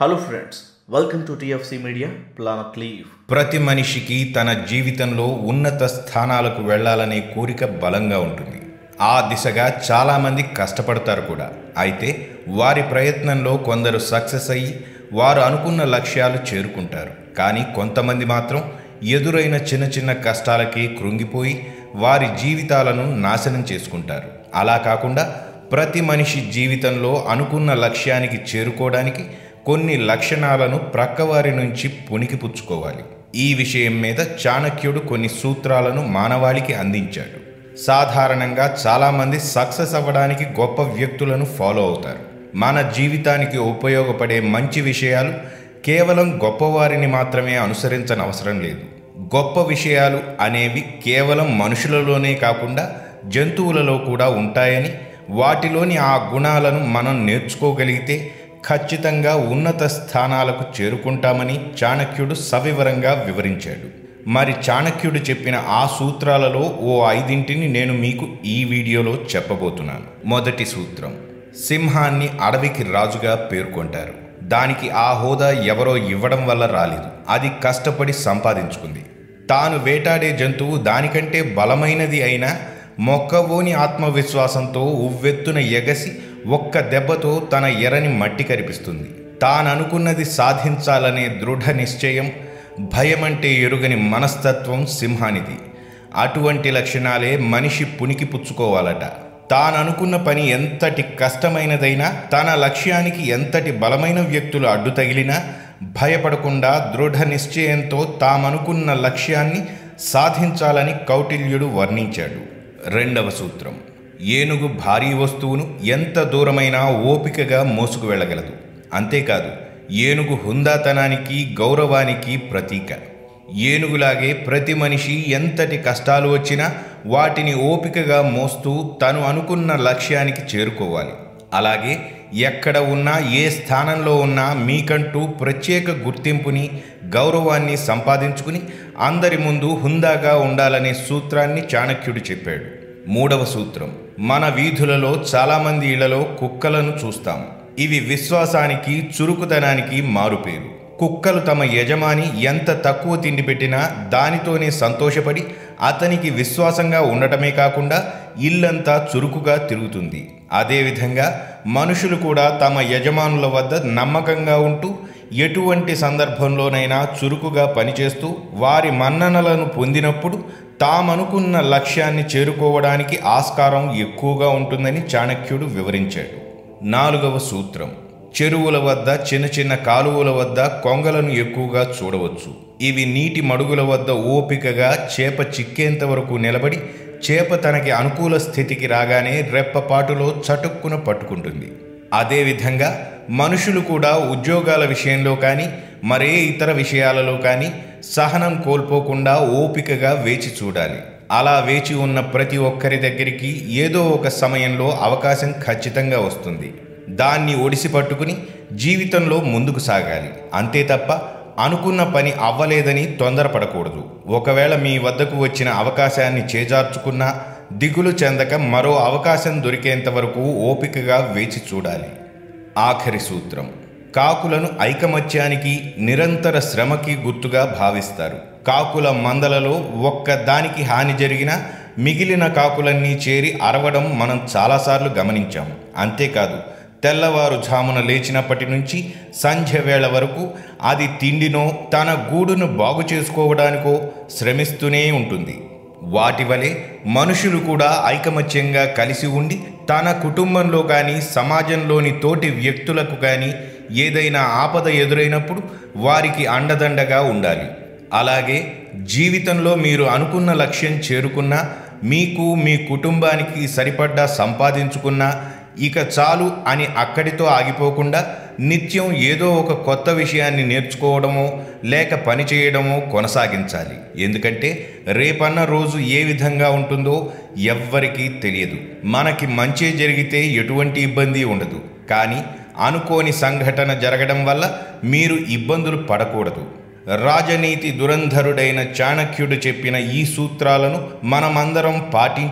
hello friends welcome to TFC media planet leave ప్రతి మనిషికి తన జీవితంలో ఉన్నత స్థానాలకు వెళ్ళాలనే కోరిక బలంగా ఉంటుంది ఆ దిశగా చాలామంది కష్టపడతారు కూడా అయితే వారి ప్రయత్నంలో కొందరు సక్సెస్ అయ్యి వారు అనుకున్న లక్ష్యాలు చేరుకుంటారు కానీ కొంతమంది మాత్రం ఎదురైన చిన్న చిన్న కష్టాలకి కృంగిపోయి వారి జీవితాలను నాశనం చేసుకుంటారు అలా కాకుండా ప్రతి మనిషి జీవితంలో అనుకున్న లక్ష్యానికి చేరుకోవడానికి కొన్ని లక్షణాలను ప్రక్కవారి నుంచి పుణికిపుచ్చుకోవాలి ఈ విషయం మీద చాణక్యుడు కొన్ని సూత్రాలను మానవాళికి అందించాడు సాధారణంగా చాలామంది సక్సెస్ అవ్వడానికి గొప్ప వ్యక్తులను ఫాలో అవుతారు మన జీవితానికి ఉపయోగపడే మంచి విషయాలు కేవలం గొప్పవారిని మాత్రమే అనుసరించనవసరం లేదు గొప్ప విషయాలు అనేవి కేవలం మనుషులలోనే కాకుండా జంతువులలో కూడా ఉంటాయని వాటిలోని ఆ గుణాలను మనం నేర్చుకోగలిగితే ఖచ్చితంగా ఉన్నత స్థానాలకు చేరుకుంటామని చాణక్యుడు సవివరంగా వివరించాడు మరి చాణక్యుడు చెప్పిన ఆ సూత్రాలలో ఓ ఐదింటిని నేను మీకు ఈ వీడియోలో చెప్పబోతున్నాను మొదటి సూత్రం సింహాన్ని అడవికి రాజుగా పేర్కొంటారు దానికి ఆ హోదా ఎవరో ఇవ్వడం వల్ల రాలేదు అది కష్టపడి సంపాదించుకుంది తాను వేటాడే జంతువు దానికంటే బలమైనది అయినా మొక్కవోని ఆత్మవిశ్వాసంతో ఉవ్వెత్తున ఎగసి ఒక్క దెబ్బతో తన ఎరని మట్టి కరిపిస్తుంది తాననుకున్నది సాధించాలనే దృఢ నిశ్చయం భయమంటే ఎరుగని మనస్తత్వం సింహానిది అటువంటి లక్షణాలే మనిషి పునికి పుచ్చుకోవాలట తాననుకున్న పని ఎంతటి కష్టమైనదైనా తన లక్ష్యానికి ఎంతటి బలమైన వ్యక్తులు అడ్డు తగిలినా భయపడకుండా దృఢ నిశ్చయంతో తామనుకున్న లక్ష్యాన్ని సాధించాలని కౌటిల్యుడు వర్ణించాడు రెండవ సూత్రం ఏనుగు భారీ వస్తువును ఎంత దూరమైనా ఓపికగా మోసుకు వెళ్ళగలదు అంతేకాదు ఏనుగు హుందాతనానికి గౌరవానికి ప్రతీక ఏనుగులాగే ప్రతి మనిషి ఎంతటి కష్టాలు వచ్చినా వాటిని ఓపికగా మోస్తూ తను అనుకున్న లక్ష్యానికి చేరుకోవాలి అలాగే ఎక్కడ ఉన్నా ఏ స్థానంలో ఉన్నా మీకంటూ ప్రత్యేక గుర్తింపుని గౌరవాన్ని సంపాదించుకుని అందరి ముందు హుందాగా ఉండాలనే సూత్రాన్ని చాణక్యుడు చెప్పాడు మూడవ సూత్రం మన వీధులలో చాలామంది ఇళ్లలో కుక్కలను చూస్తాం ఇవి విశ్వాసానికి చురుకుతనానికి మారుపేరు కుక్కలు తమ యజమాని ఎంత తక్కువ తిండి పెట్టినా దానితోనే సంతోషపడి అతనికి విశ్వాసంగా ఉండటమే కాకుండా ఇల్లంతా చురుకుగా తిరుగుతుంది అదేవిధంగా మనుషులు కూడా తమ యజమానుల వద్ద నమ్మకంగా ఉంటూ ఎటువంటి సందర్భంలోనైనా చురుకుగా పనిచేస్తూ వారి మన్ననలను పొందినప్పుడు తామనుకున్న లక్ష్యాన్ని చేరుకోవడానికి ఆస్కారం ఎక్కువగా ఉంటుందని చాణక్యుడు వివరించాడు నాలుగవ సూత్రం చెరువుల వద్ద చిన్న చిన్న కాలువల వద్ద కొంగలను ఎక్కువగా చూడవచ్చు ఇవి నీటి మడుగుల వద్ద ఓపికగా చేప చిక్కేంత వరకు నిలబడి చేప తనకి అనుకూల స్థితికి రాగానే రెప్పపాటులో చటుక్కున పట్టుకుంటుంది అదేవిధంగా మనుషులు కూడా ఉద్యోగాల విషయంలో కానీ మరే ఇతర విషయాలలో కానీ సహనం కోల్పోకుండా ఓపికగా వేచి చూడాలి అలా వేచి ఉన్న ప్రతి ఒక్కరి దగ్గరికి ఏదో ఒక సమయంలో అవకాశం ఖచ్చితంగా వస్తుంది దాన్ని ఒడిసి పట్టుకుని జీవితంలో ముందుకు సాగాలి అంతే తప్ప అనుకున్న పని అవ్వలేదని తొందరపడకూడదు ఒకవేళ మీ వద్దకు వచ్చిన అవకాశాన్ని చేజార్చుకున్నా దిగులు చెందక మరో అవకాశం దొరికేంత వరకు ఓపికగా వేచి చూడాలి ఆఖరి సూత్రం కాకులను ఐకమత్యానికి నిరంతర శ్రమకి గుర్తుగా భావిస్తారు కాకుల మందలలో ఒక్క దానికి హాని జరిగినా మిగిలిన కాకులన్నీ చేరి అరవడం మనం చాలాసార్లు గమనించాం అంతేకాదు తెల్లవారుజామున లేచినప్పటి నుంచి సంధ్య వేళ వరకు అది తిండినో తన గూడును బాగు చేసుకోవడానికో శ్రమిస్తూనే ఉంటుంది వాటి వలె మనుషులు కూడా ఐకమత్యంగా కలిసి ఉండి తన కుటుంబంలో కానీ సమాజంలోని తోటి వ్యక్తులకు కానీ ఏదైనా ఆపద ఎదురైనప్పుడు వారికి అండదండగా ఉండాలి అలాగే జీవితంలో మీరు అనుకున్న లక్ష్యం చేరుకున్నా మీకు మీ కుటుంబానికి సరిపడ్డా సంపాదించుకున్నా ఇక చాలు అని అక్కడితో ఆగిపోకుండా నిత్యం ఏదో ఒక కొత్త విషయాన్ని నేర్చుకోవడమో లేక పని చేయడమో కొనసాగించాలి ఎందుకంటే రేపన్న రోజు ఏ విధంగా ఉంటుందో ఎవ్వరికీ తెలియదు మనకి మంచి జరిగితే ఎటువంటి ఇబ్బంది ఉండదు కానీ అనుకోని సంఘటన జరగడం వల్ల మీరు ఇబ్బందులు పడకూడదు రాజనీతి దురంధరుడైన చాణక్యుడు చెప్పిన ఈ సూత్రాలను మనమందరం పాటించి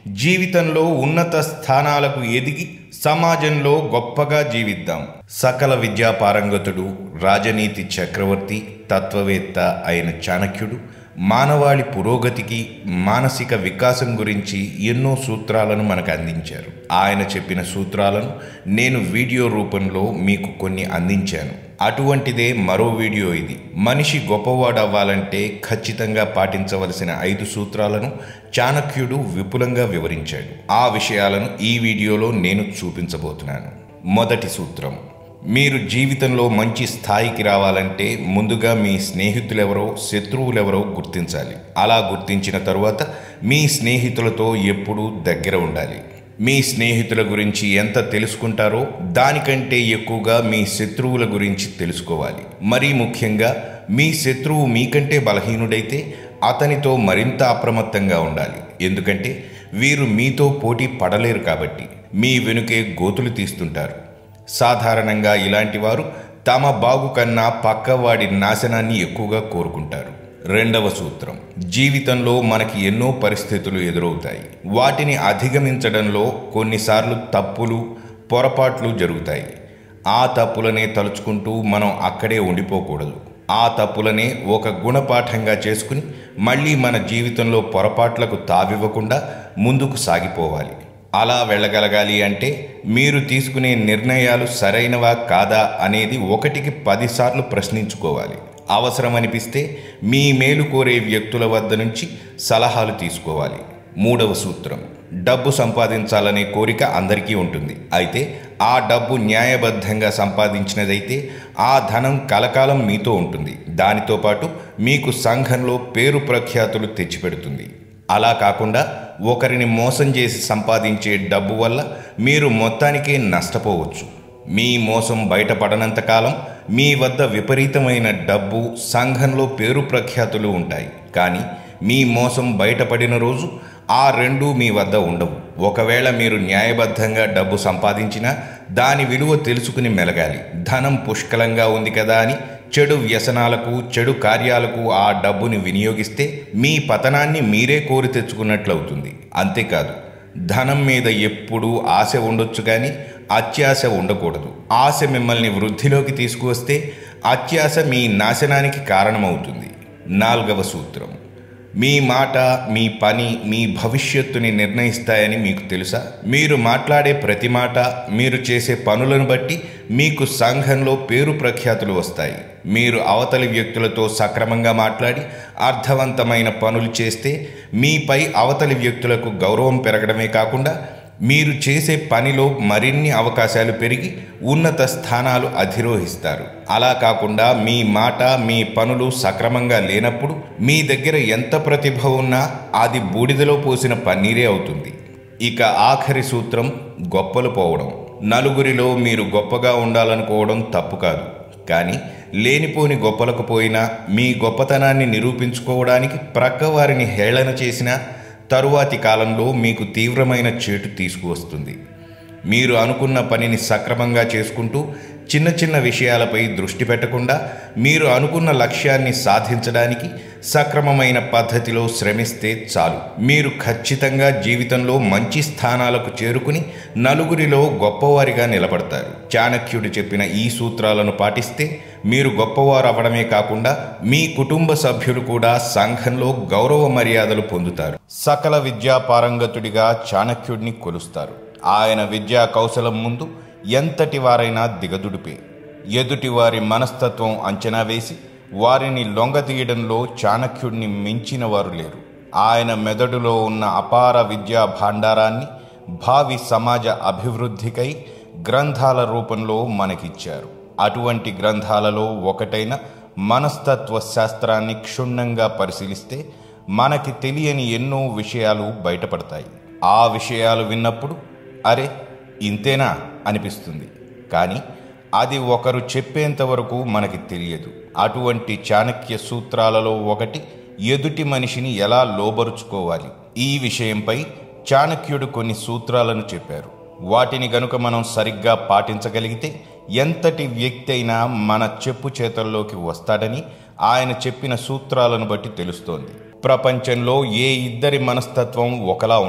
జీవితంలో ఉన్నత స్థానాలకు ఎదిగి సమాజంలో గొప్పగా జీవిద్దాం సకల విద్యా పారంగతుడు రాజనీతి చక్రవర్తి తత్వవేత్త అయిన చాణక్యుడు మానవాళి పురోగతికి మానసిక వికాసం గురించి ఎన్నో సూత్రాలను మనకు అందించారు ఆయన చెప్పిన సూత్రాలను నేను వీడియో రూపంలో మీకు కొన్ని అందించాను అటువంటిదే మరో వీడియో ఇది మనిషి గొప్పవాడు అవ్వాలంటే ఖచ్చితంగా పాటించవలసిన ఐదు సూత్రాలను చాణక్యుడు విపులంగా వివరించాడు ఆ విషయాలను ఈ వీడియోలో నేను చూపించబోతున్నాను మొదటి సూత్రం మీరు జీవితంలో మంచి స్థాయికి రావాలంటే ముందుగా మీ స్నేహితులెవరో శత్రువులెవరో గుర్తించాలి అలా గుర్తించిన తరువాత మీ స్నేహితులతో ఎప్పుడూ దగ్గర ఉండాలి మీ స్నేహితుల గురించి ఎంత తెలుసుకుంటారో దానికంటే ఎక్కువగా మీ శత్రువుల గురించి తెలుసుకోవాలి మరీ ముఖ్యంగా మీ శత్రువు మీకంటే బలహీనుడైతే అతనితో మరింత అప్రమత్తంగా ఉండాలి ఎందుకంటే వీరు మీతో పోటీ పడలేరు కాబట్టి మీ వెనుకే గోతులు తీస్తుంటారు సాధారణంగా ఇలాంటి వారు తమ బాగు కన్నా పక్కవాడి నాశనాన్ని ఎక్కువగా కోరుకుంటారు రెండవ సూత్రం జీవితంలో మనకి ఎన్నో పరిస్థితులు ఎదురవుతాయి వాటిని అధిగమించడంలో కొన్నిసార్లు తప్పులు పొరపాట్లు జరుగుతాయి ఆ తప్పులనే తలుచుకుంటూ మనం అక్కడే ఉండిపోకూడదు ఆ తప్పులనే ఒక గుణపాఠంగా చేసుకుని మళ్ళీ మన జీవితంలో పొరపాట్లకు తావివ్వకుండా ముందుకు సాగిపోవాలి అలా వెళ్ళగలగాలి అంటే మీరు తీసుకునే నిర్ణయాలు సరైనవా కాదా అనేది ఒకటికి పదిసార్లు ప్రశ్నించుకోవాలి అవసరమనిపిస్తే మీ మేలు కోరే వ్యక్తుల వద్ద నుంచి సలహాలు తీసుకోవాలి మూడవ సూత్రం డబ్బు సంపాదించాలనే కోరిక అందరికీ ఉంటుంది అయితే ఆ డబ్బు న్యాయబద్ధంగా సంపాదించినదైతే ఆ ధనం కలకాలం మీతో ఉంటుంది దానితో పాటు మీకు సంఘంలో పేరు ప్రఖ్యాతులు తెచ్చిపెడుతుంది అలా కాకుండా ఒకరిని మోసం చేసి సంపాదించే డబ్బు వల్ల మీరు మొత్తానికే నష్టపోవచ్చు మీ మోసం బయటపడనంతకాలం మీ వద్ద విపరీతమైన డబ్బు సంఘంలో పేరు ప్రఖ్యాతులు ఉంటాయి కానీ మీ మోసం బయటపడిన రోజు ఆ రెండూ మీ వద్ద ఉండవు ఒకవేళ మీరు న్యాయబద్ధంగా డబ్బు సంపాదించినా దాని విలువ తెలుసుకుని మెలగాలి ధనం పుష్కలంగా ఉంది కదా అని చెడు వ్యసనాలకు చెడు కార్యాలకు ఆ డబ్బుని వినియోగిస్తే మీ పతనాన్ని మీరే కోరి తెచ్చుకున్నట్లవుతుంది అంతేకాదు ధనం మీద ఎప్పుడూ ఆశ ఉండొచ్చు కానీ అత్యాశ ఉండకూడదు ఆశ మిమ్మల్ని వృద్ధిలోకి తీసుకువస్తే అత్యాశ మీ నాశనానికి కారణమవుతుంది నాల్గవ సూత్రం మీ మాట మీ పని మీ భవిష్యత్తుని నిర్ణయిస్తాయని మీకు తెలుసా మీరు మాట్లాడే ప్రతి మాట మీరు చేసే పనులను బట్టి మీకు సంఘంలో పేరు ప్రఖ్యాతులు వస్తాయి మీరు అవతలి వ్యక్తులతో సక్రమంగా మాట్లాడి అర్థవంతమైన పనులు చేస్తే మీపై అవతలి వ్యక్తులకు గౌరవం పెరగడమే కాకుండా మీరు చేసే పనిలో మరిన్ని అవకాశాలు పెరిగి ఉన్నత స్థానాలు అధిరోహిస్తారు అలా కాకుండా మీ మాట మీ పనులు సక్రమంగా లేనప్పుడు మీ దగ్గర ఎంత ప్రతిభ ఉన్నా అది బూడిదలో పోసిన పన్నీరే అవుతుంది ఇక ఆఖరి సూత్రం గొప్పలు పోవడం నలుగురిలో మీరు గొప్పగా ఉండాలనుకోవడం తప్పు కాదు కానీ లేనిపోని గొప్పలకు పోయినా మీ గొప్పతనాన్ని నిరూపించుకోవడానికి ప్రక్కవారిని హేళన చేసినా తరువాతి కాలంలో మీకు తీవ్రమైన చేటు తీసుకువస్తుంది మీరు అనుకున్న పనిని సక్రమంగా చేసుకుంటూ చిన్న చిన్న విషయాలపై దృష్టి పెట్టకుండా మీరు అనుకున్న లక్ష్యాన్ని సాధించడానికి సక్రమమైన పద్ధతిలో శ్రమిస్తే చాలు మీరు ఖచ్చితంగా జీవితంలో మంచి స్థానాలకు చేరుకుని నలుగురిలో గొప్పవారిగా నిలబడతారు చాణక్యుడు చెప్పిన ఈ సూత్రాలను పాటిస్తే మీరు గొప్పవారు అవ్వడమే కాకుండా మీ కుటుంబ సభ్యులు కూడా సంఘంలో గౌరవ మర్యాదలు పొందుతారు సకల విద్యా పారంగతుడిగా చాణక్యుడిని కొలుస్తారు ఆయన విద్యా కౌశలం ముందు ఎంతటి వారైనా దిగదుడిపే ఎదుటివారి మనస్తత్వం అంచనా వేసి వారిని లొంగతీయడంలో చాణక్యుడిని మించిన వారు లేరు ఆయన మెదడులో ఉన్న అపార విద్యా భాండారాన్ని భావి సమాజ అభివృద్ధికై గ్రంథాల రూపంలో మనకిచ్చారు అటువంటి గ్రంథాలలో ఒకటైన మనస్తత్వ శాస్త్రాన్ని క్షుణ్ణంగా పరిశీలిస్తే మనకి తెలియని ఎన్నో విషయాలు బయటపడతాయి ఆ విషయాలు విన్నప్పుడు అరే ఇంతేనా అనిపిస్తుంది కానీ అది ఒకరు చెప్పేంత వరకు మనకి తెలియదు అటువంటి చాణక్య సూత్రాలలో ఒకటి ఎదుటి మనిషిని ఎలా లోబరుచుకోవాలి ఈ విషయంపై చాణక్యుడు కొన్ని సూత్రాలను చెప్పారు వాటిని గనుక మనం సరిగ్గా పాటించగలిగితే ఎంతటి వ్యక్తి అయినా మన చెప్పు చేతల్లోకి వస్తాడని ఆయన చెప్పిన సూత్రాలను బట్టి తెలుస్తోంది ప్రపంచంలో ఏ ఇద్దరి మనస్తత్వం ఒకలా ఉండదు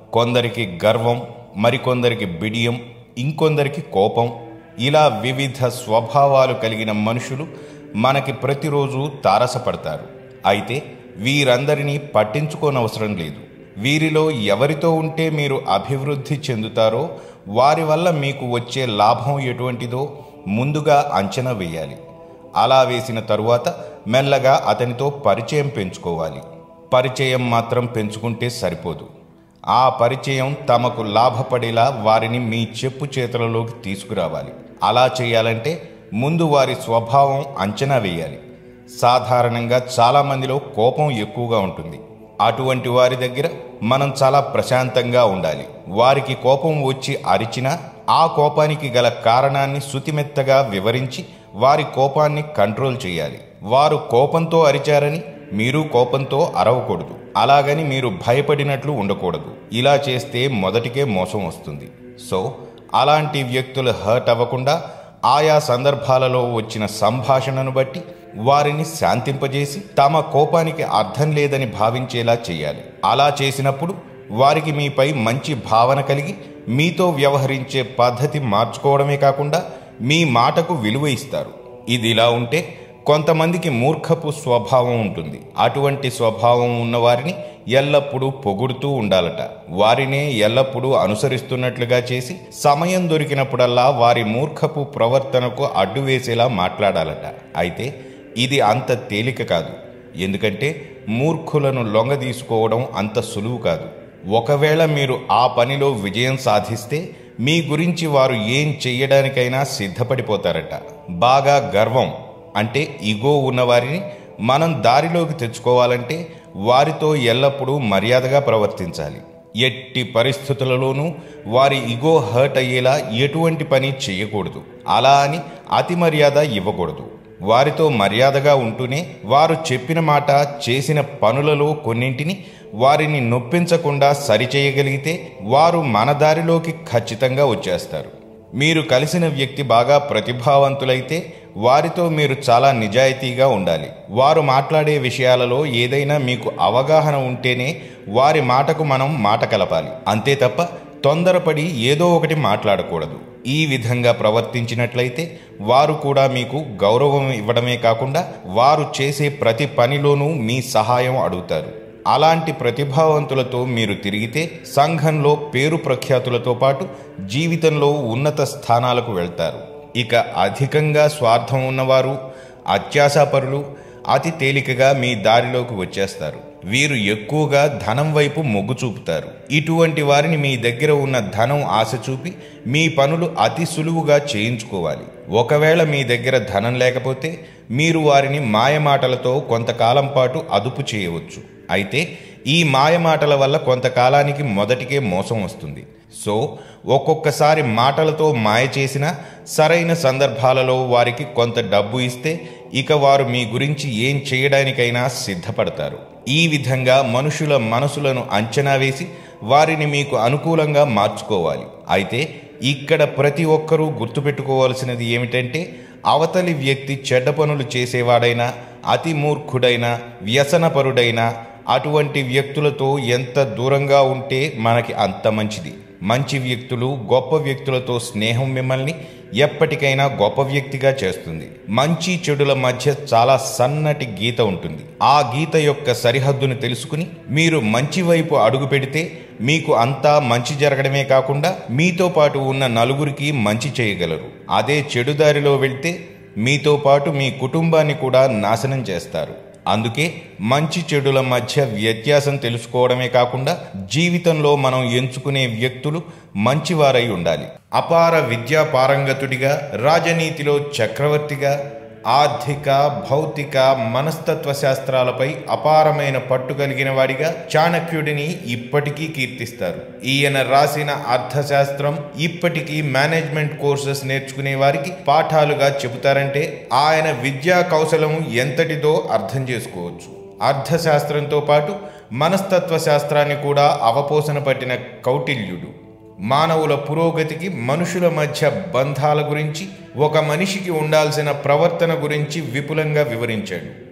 కొందరికి గర్వం మరికొందరికి బిడియం ఇంకొందరికి కోపం ఇలా వివిధ స్వభావాలు కలిగిన మనుషులు మనకి ప్రతిరోజు తారసపడతారు అయితే వీరందరినీ పట్టించుకోనవసరం లేదు వీరిలో ఎవరితో ఉంటే మీరు అభివృద్ధి చెందుతారో వారి వల్ల మీకు వచ్చే లాభం ఎటువంటిదో ముందుగా అంచనా వేయాలి అలా వేసిన తరువాత మెల్లగా అతనితో పరిచయం పెంచుకోవాలి పరిచయం మాత్రం పెంచుకుంటే సరిపోదు ఆ పరిచయం తమకు లాభపడేలా వారిని మీ చెప్పు చేతులలోకి తీసుకురావాలి అలా చేయాలంటే ముందు వారి స్వభావం అంచనా వేయాలి సాధారణంగా చాలామందిలో కోపం ఎక్కువగా ఉంటుంది అటువంటి వారి దగ్గర మనం చాలా ప్రశాంతంగా ఉండాలి వారికి కోపం వచ్చి అరిచినా ఆ కోపానికి గల కారణాన్ని శుతిమెత్తగా వివరించి వారి కోపాన్ని కంట్రోల్ చేయాలి వారు కోపంతో అరిచారని మీరు కోపంతో అరవకూడదు అలాగని మీరు భయపడినట్లు ఉండకూడదు ఇలా చేస్తే మొదటికే మోసం వస్తుంది సో అలాంటి వ్యక్తులు హర్ట్ అవ్వకుండా ఆయా సందర్భాలలో వచ్చిన సంభాషణను బట్టి వారిని శాంతింపజేసి తమ కోపానికి అర్థం లేదని భావించేలా చేయాలి అలా చేసినప్పుడు వారికి మీపై మంచి భావన కలిగి మీతో వ్యవహరించే పద్ధతి మార్చుకోవడమే కాకుండా మీ మాటకు విలువ ఇస్తారు ఇది ఇలా ఉంటే కొంతమందికి మూర్ఖపు స్వభావం ఉంటుంది అటువంటి స్వభావం ఉన్నవారిని ఎల్లప్పుడూ పొగుడుతూ ఉండాలట వారినే ఎల్లప్పుడూ అనుసరిస్తున్నట్లుగా చేసి సమయం దొరికినప్పుడల్లా వారి మూర్ఖపు ప్రవర్తనకు అడ్డు వేసేలా మాట్లాడాలట అయితే ఇది అంత తేలిక కాదు ఎందుకంటే మూర్ఖులను లొంగదీసుకోవడం అంత సులువు కాదు ఒకవేళ మీరు ఆ పనిలో విజయం సాధిస్తే మీ గురించి వారు ఏం చెయ్యడానికైనా సిద్ధపడిపోతారట బాగా గర్వం అంటే ఇగో ఉన్నవారిని మనం దారిలోకి తెచ్చుకోవాలంటే వారితో ఎల్లప్పుడూ మర్యాదగా ప్రవర్తించాలి ఎట్టి పరిస్థితులలోనూ వారి ఇగో హర్ట్ అయ్యేలా ఎటువంటి పని చేయకూడదు అలా అని అతి మర్యాద ఇవ్వకూడదు వారితో మర్యాదగా ఉంటూనే వారు చెప్పిన మాట చేసిన పనులలో కొన్నింటిని వారిని నొప్పించకుండా సరిచేయగలిగితే వారు మన దారిలోకి ఖచ్చితంగా వచ్చేస్తారు మీరు కలిసిన వ్యక్తి బాగా ప్రతిభావంతులైతే వారితో మీరు చాలా నిజాయితీగా ఉండాలి వారు మాట్లాడే విషయాలలో ఏదైనా మీకు అవగాహన ఉంటేనే వారి మాటకు మనం మాట కలపాలి అంతే తప్ప తొందరపడి ఏదో ఒకటి మాట్లాడకూడదు ఈ విధంగా ప్రవర్తించినట్లయితే వారు కూడా మీకు గౌరవం ఇవ్వడమే కాకుండా వారు చేసే ప్రతి పనిలోనూ మీ సహాయం అడుగుతారు అలాంటి ప్రతిభావంతులతో మీరు తిరిగితే సంఘంలో పేరు ప్రఖ్యాతులతో పాటు జీవితంలో ఉన్నత స్థానాలకు వెళ్తారు ఇక అధికంగా స్వార్థం ఉన్నవారు అత్యాశాపరులు అతి తేలికగా మీ దారిలోకి వచ్చేస్తారు వీరు ఎక్కువగా ధనం వైపు మొగ్గు చూపుతారు ఇటువంటి వారిని మీ దగ్గర ఉన్న ధనం ఆశ చూపి మీ పనులు అతి సులువుగా చేయించుకోవాలి ఒకవేళ మీ దగ్గర ధనం లేకపోతే మీరు వారిని మాయమాటలతో కొంతకాలం పాటు అదుపు చేయవచ్చు అయితే ఈ మాయమాటల వల్ల కొంతకాలానికి మొదటికే మోసం వస్తుంది సో ఒక్కొక్కసారి మాటలతో మాయ చేసిన సరైన సందర్భాలలో వారికి కొంత డబ్బు ఇస్తే ఇక వారు మీ గురించి ఏం చేయడానికైనా సిద్ధపడతారు ఈ విధంగా మనుషుల మనసులను అంచనా వేసి వారిని మీకు అనుకూలంగా మార్చుకోవాలి అయితే ఇక్కడ ప్రతి ఒక్కరూ గుర్తుపెట్టుకోవాల్సినది ఏమిటంటే అవతలి వ్యక్తి చెడ్డ పనులు చేసేవాడైనా అతి మూర్ఖుడైనా వ్యసనపరుడైనా అటువంటి వ్యక్తులతో ఎంత దూరంగా ఉంటే మనకి అంత మంచిది మంచి వ్యక్తులు గొప్ప వ్యక్తులతో స్నేహం మిమ్మల్ని ఎప్పటికైనా గొప్ప వ్యక్తిగా చేస్తుంది మంచి చెడుల మధ్య చాలా సన్నటి గీత ఉంటుంది ఆ గీత యొక్క సరిహద్దును తెలుసుకుని మీరు మంచి వైపు అడుగు పెడితే మీకు అంతా మంచి జరగడమే కాకుండా మీతో పాటు ఉన్న నలుగురికి మంచి చేయగలరు అదే చెడు దారిలో వెళ్తే మీతో పాటు మీ కుటుంబాన్ని కూడా నాశనం చేస్తారు అందుకే మంచి చెడుల మధ్య వ్యత్యాసం తెలుసుకోవడమే కాకుండా జీవితంలో మనం ఎంచుకునే వ్యక్తులు మంచివారై ఉండాలి అపార విద్యా పారంగతుడిగా రాజనీతిలో చక్రవర్తిగా ఆర్థిక భౌతిక మనస్తత్వ శాస్త్రాలపై అపారమైన పట్టు కలిగిన వాడిగా చాణక్యుడిని ఇప్పటికీ కీర్తిస్తారు ఈయన రాసిన అర్థశాస్త్రం ఇప్పటికీ మేనేజ్మెంట్ కోర్సెస్ నేర్చుకునే వారికి పాఠాలుగా చెబుతారంటే ఆయన విద్యా కౌశలం ఎంతటిదో అర్థం చేసుకోవచ్చు అర్థశాస్త్రంతో పాటు మనస్తత్వ శాస్త్రాన్ని కూడా అవపోసన పట్టిన కౌటిల్యుడు మానవుల పురోగతికి మనుషుల మధ్య బంధాల గురించి ఒక మనిషికి ఉండాల్సిన ప్రవర్తన గురించి విపులంగా వివరించాడు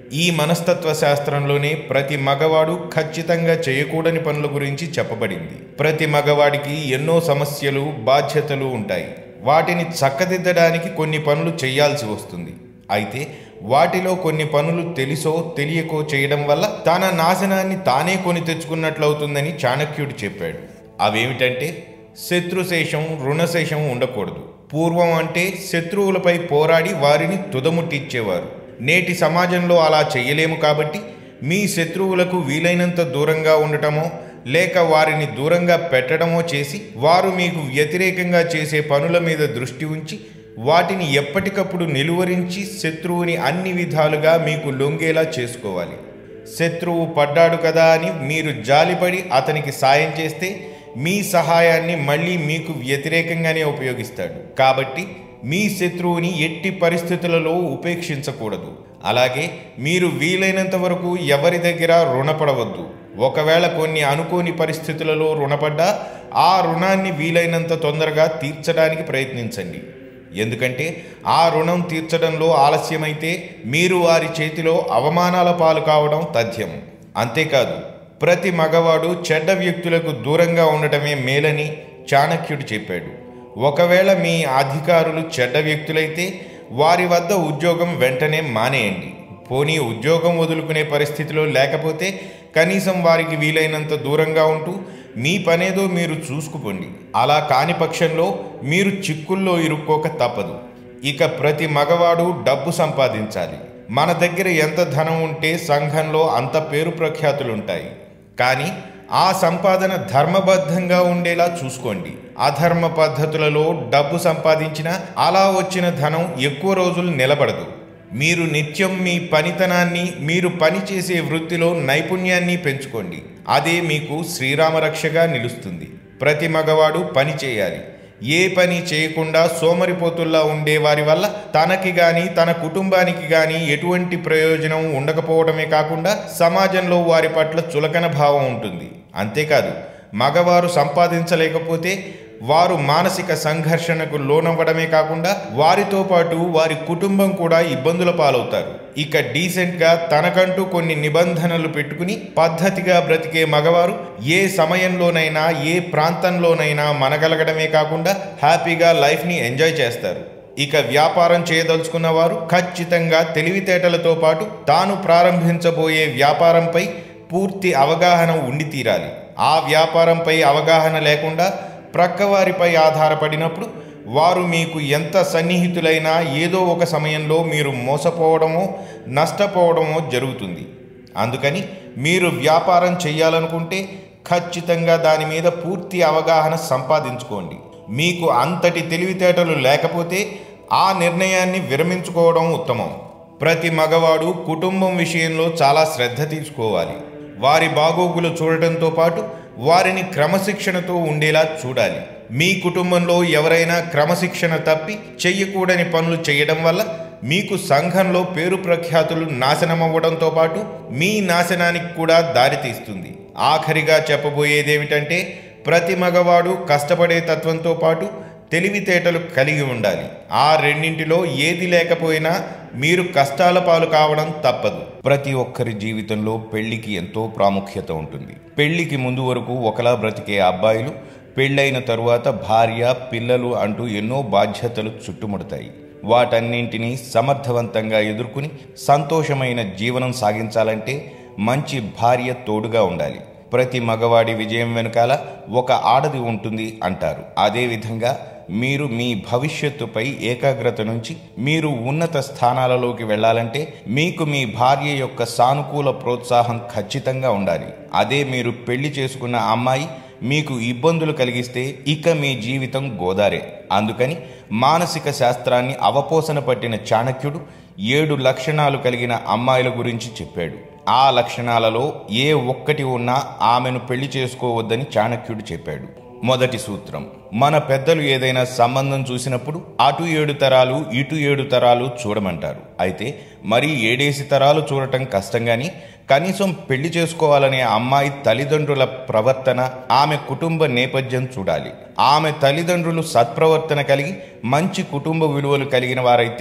ఈ మనస్తత్వ శాస్త్రంలోనే ప్రతి మగవాడు ఖచ్చితంగా చేయకూడని పనుల గురించి చెప్పబడింది ప్రతి మగవాడికి ఎన్నో సమస్యలు బాధ్యతలు ఉంటాయి వాటిని చక్కదిద్దడానికి కొన్ని పనులు చేయాల్సి వస్తుంది అయితే వాటిలో కొన్ని పనులు తెలిసో తెలియకో చేయడం వల్ల తన నాశనాన్ని తానే కొని తెచ్చుకున్నట్లవుతుందని చాణక్యుడు చెప్పాడు అవేమిటంటే శత్రుశేషం రుణశేషం ఉండకూడదు పూర్వం అంటే శత్రువులపై పోరాడి వారిని తుదముట్టిచ్చేవారు నేటి సమాజంలో అలా చేయలేము కాబట్టి మీ శత్రువులకు వీలైనంత దూరంగా ఉండటమో లేక వారిని దూరంగా పెట్టడమో చేసి వారు మీకు వ్యతిరేకంగా చేసే పనుల మీద దృష్టి ఉంచి వాటిని ఎప్పటికప్పుడు నిలువరించి శత్రువుని అన్ని విధాలుగా మీకు లొంగేలా చేసుకోవాలి శత్రువు పడ్డాడు కదా అని మీరు జాలిపడి అతనికి సాయం చేస్తే మీ సహాయాన్ని మళ్ళీ మీకు వ్యతిరేకంగానే ఉపయోగిస్తాడు కాబట్టి మీ శత్రువుని ఎట్టి పరిస్థితులలో ఉపేక్షించకూడదు అలాగే మీరు వీలైనంత వరకు ఎవరి దగ్గర రుణపడవద్దు ఒకవేళ కొన్ని అనుకోని పరిస్థితులలో రుణపడ్డా ఆ రుణాన్ని వీలైనంత తొందరగా తీర్చడానికి ప్రయత్నించండి ఎందుకంటే ఆ రుణం తీర్చడంలో ఆలస్యమైతే మీరు వారి చేతిలో అవమానాల పాలు కావడం తథ్యం అంతేకాదు ప్రతి మగవాడు చెడ్డ వ్యక్తులకు దూరంగా ఉండటమే మేలని చాణక్యుడు చెప్పాడు ఒకవేళ మీ అధికారులు చెడ్డ వ్యక్తులైతే వారి వద్ద ఉద్యోగం వెంటనే మానేయండి పోనీ ఉద్యోగం వదులుకునే పరిస్థితిలో లేకపోతే కనీసం వారికి వీలైనంత దూరంగా ఉంటూ మీ పనేదో మీరు చూసుకుపోండి అలా కాని పక్షంలో మీరు చిక్కుల్లో ఇరుక్కోక తప్పదు ఇక ప్రతి మగవాడు డబ్బు సంపాదించాలి మన దగ్గర ఎంత ధనం ఉంటే సంఘంలో అంత పేరు ప్రఖ్యాతులుంటాయి కానీ ఆ సంపాదన ధర్మబద్ధంగా ఉండేలా చూసుకోండి అధర్మ పద్ధతులలో డబ్బు సంపాదించిన అలా వచ్చిన ధనం ఎక్కువ రోజులు నిలబడదు మీరు నిత్యం మీ పనితనాన్ని మీరు పనిచేసే వృత్తిలో నైపుణ్యాన్ని పెంచుకోండి అదే మీకు శ్రీరామరక్షగా నిలుస్తుంది ప్రతి మగవాడు పని చేయాలి ఏ పని చేయకుండా సోమరిపోతుల్లా ఉండే వారి వల్ల తనకి గాని తన కుటుంబానికి గాని ఎటువంటి ప్రయోజనం ఉండకపోవడమే కాకుండా సమాజంలో వారి పట్ల చులకన భావం ఉంటుంది అంతేకాదు మగవారు సంపాదించలేకపోతే వారు మానసిక సంఘర్షణకు లోనవ్వడమే కాకుండా వారితో పాటు వారి కుటుంబం కూడా ఇబ్బందుల పాలవుతారు ఇక డీసెంట్గా తనకంటూ కొన్ని నిబంధనలు పెట్టుకుని పద్ధతిగా బ్రతికే మగవారు ఏ సమయంలోనైనా ఏ ప్రాంతంలోనైనా మనగలగడమే కాకుండా హ్యాపీగా లైఫ్ని ఎంజాయ్ చేస్తారు ఇక వ్యాపారం చేయదలుచుకున్న వారు ఖచ్చితంగా తెలివితేటలతో పాటు తాను ప్రారంభించబోయే వ్యాపారంపై పూర్తి అవగాహన ఉండి తీరాలి ఆ వ్యాపారంపై అవగాహన లేకుండా ప్రక్కవారిపై ఆధారపడినప్పుడు వారు మీకు ఎంత సన్నిహితులైనా ఏదో ఒక సమయంలో మీరు మోసపోవడమో నష్టపోవడమో జరుగుతుంది అందుకని మీరు వ్యాపారం చేయాలనుకుంటే ఖచ్చితంగా దాని మీద పూర్తి అవగాహన సంపాదించుకోండి మీకు అంతటి తెలివితేటలు లేకపోతే ఆ నిర్ణయాన్ని విరమించుకోవడం ఉత్తమం ప్రతి మగవాడు కుటుంబం విషయంలో చాలా శ్రద్ధ తీసుకోవాలి వారి బాగోగులు చూడటంతో పాటు వారిని క్రమశిక్షణతో ఉండేలా చూడాలి మీ కుటుంబంలో ఎవరైనా క్రమశిక్షణ తప్పి చెయ్యకూడని పనులు చేయడం వల్ల మీకు సంఘంలో పేరు ప్రఖ్యాతులు నాశనమవ్వడంతో పాటు మీ నాశనానికి కూడా దారితీస్తుంది ఆఖరిగా చెప్పబోయేదేమిటంటే ప్రతి మగవాడు కష్టపడే తత్వంతో పాటు తెలివితేటలు కలిగి ఉండాలి ఆ రెండింటిలో ఏది లేకపోయినా మీరు కష్టాల పాలు కావడం తప్పదు ప్రతి ఒక్కరి జీవితంలో పెళ్లికి ఎంతో ప్రాముఖ్యత ఉంటుంది పెళ్లికి ముందు వరకు ఒకలా బ్రతికే అబ్బాయిలు పెళ్ళైన తరువాత భార్య పిల్లలు అంటూ ఎన్నో బాధ్యతలు చుట్టుముడతాయి వాటన్నింటినీ సమర్థవంతంగా ఎదుర్కొని సంతోషమైన జీవనం సాగించాలంటే మంచి భార్య తోడుగా ఉండాలి ప్రతి మగవాడి విజయం వెనుకాల ఒక ఆడది ఉంటుంది అంటారు అదేవిధంగా మీరు మీ భవిష్యత్తుపై ఏకాగ్రత నుంచి మీరు ఉన్నత స్థానాలలోకి వెళ్ళాలంటే మీకు మీ భార్య యొక్క సానుకూల ప్రోత్సాహం ఖచ్చితంగా ఉండాలి అదే మీరు పెళ్లి చేసుకున్న అమ్మాయి మీకు ఇబ్బందులు కలిగిస్తే ఇక మీ జీవితం గోదారే అందుకని మానసిక శాస్త్రాన్ని అవపోసన పట్టిన చాణక్యుడు ఏడు లక్షణాలు కలిగిన అమ్మాయిల గురించి చెప్పాడు ఆ లక్షణాలలో ఏ ఒక్కటి ఉన్నా ఆమెను పెళ్లి చేసుకోవద్దని చాణక్యుడు చెప్పాడు మొదటి సూత్రం మన పెద్దలు ఏదైనా సంబంధం చూసినప్పుడు అటు ఏడు తరాలు ఇటు ఏడు తరాలు చూడమంటారు అయితే మరి ఏడేసి తరాలు చూడటం కష్టం గాని కనీసం పెళ్లి చేసుకోవాలనే అమ్మాయి తల్లిదండ్రుల ప్రవర్తన ఆమె కుటుంబ నేపథ్యం చూడాలి ఆమె తల్లిదండ్రులు సత్ప్రవర్తన కలిగి మంచి కుటుంబ విలువలు కలిగిన వారైతే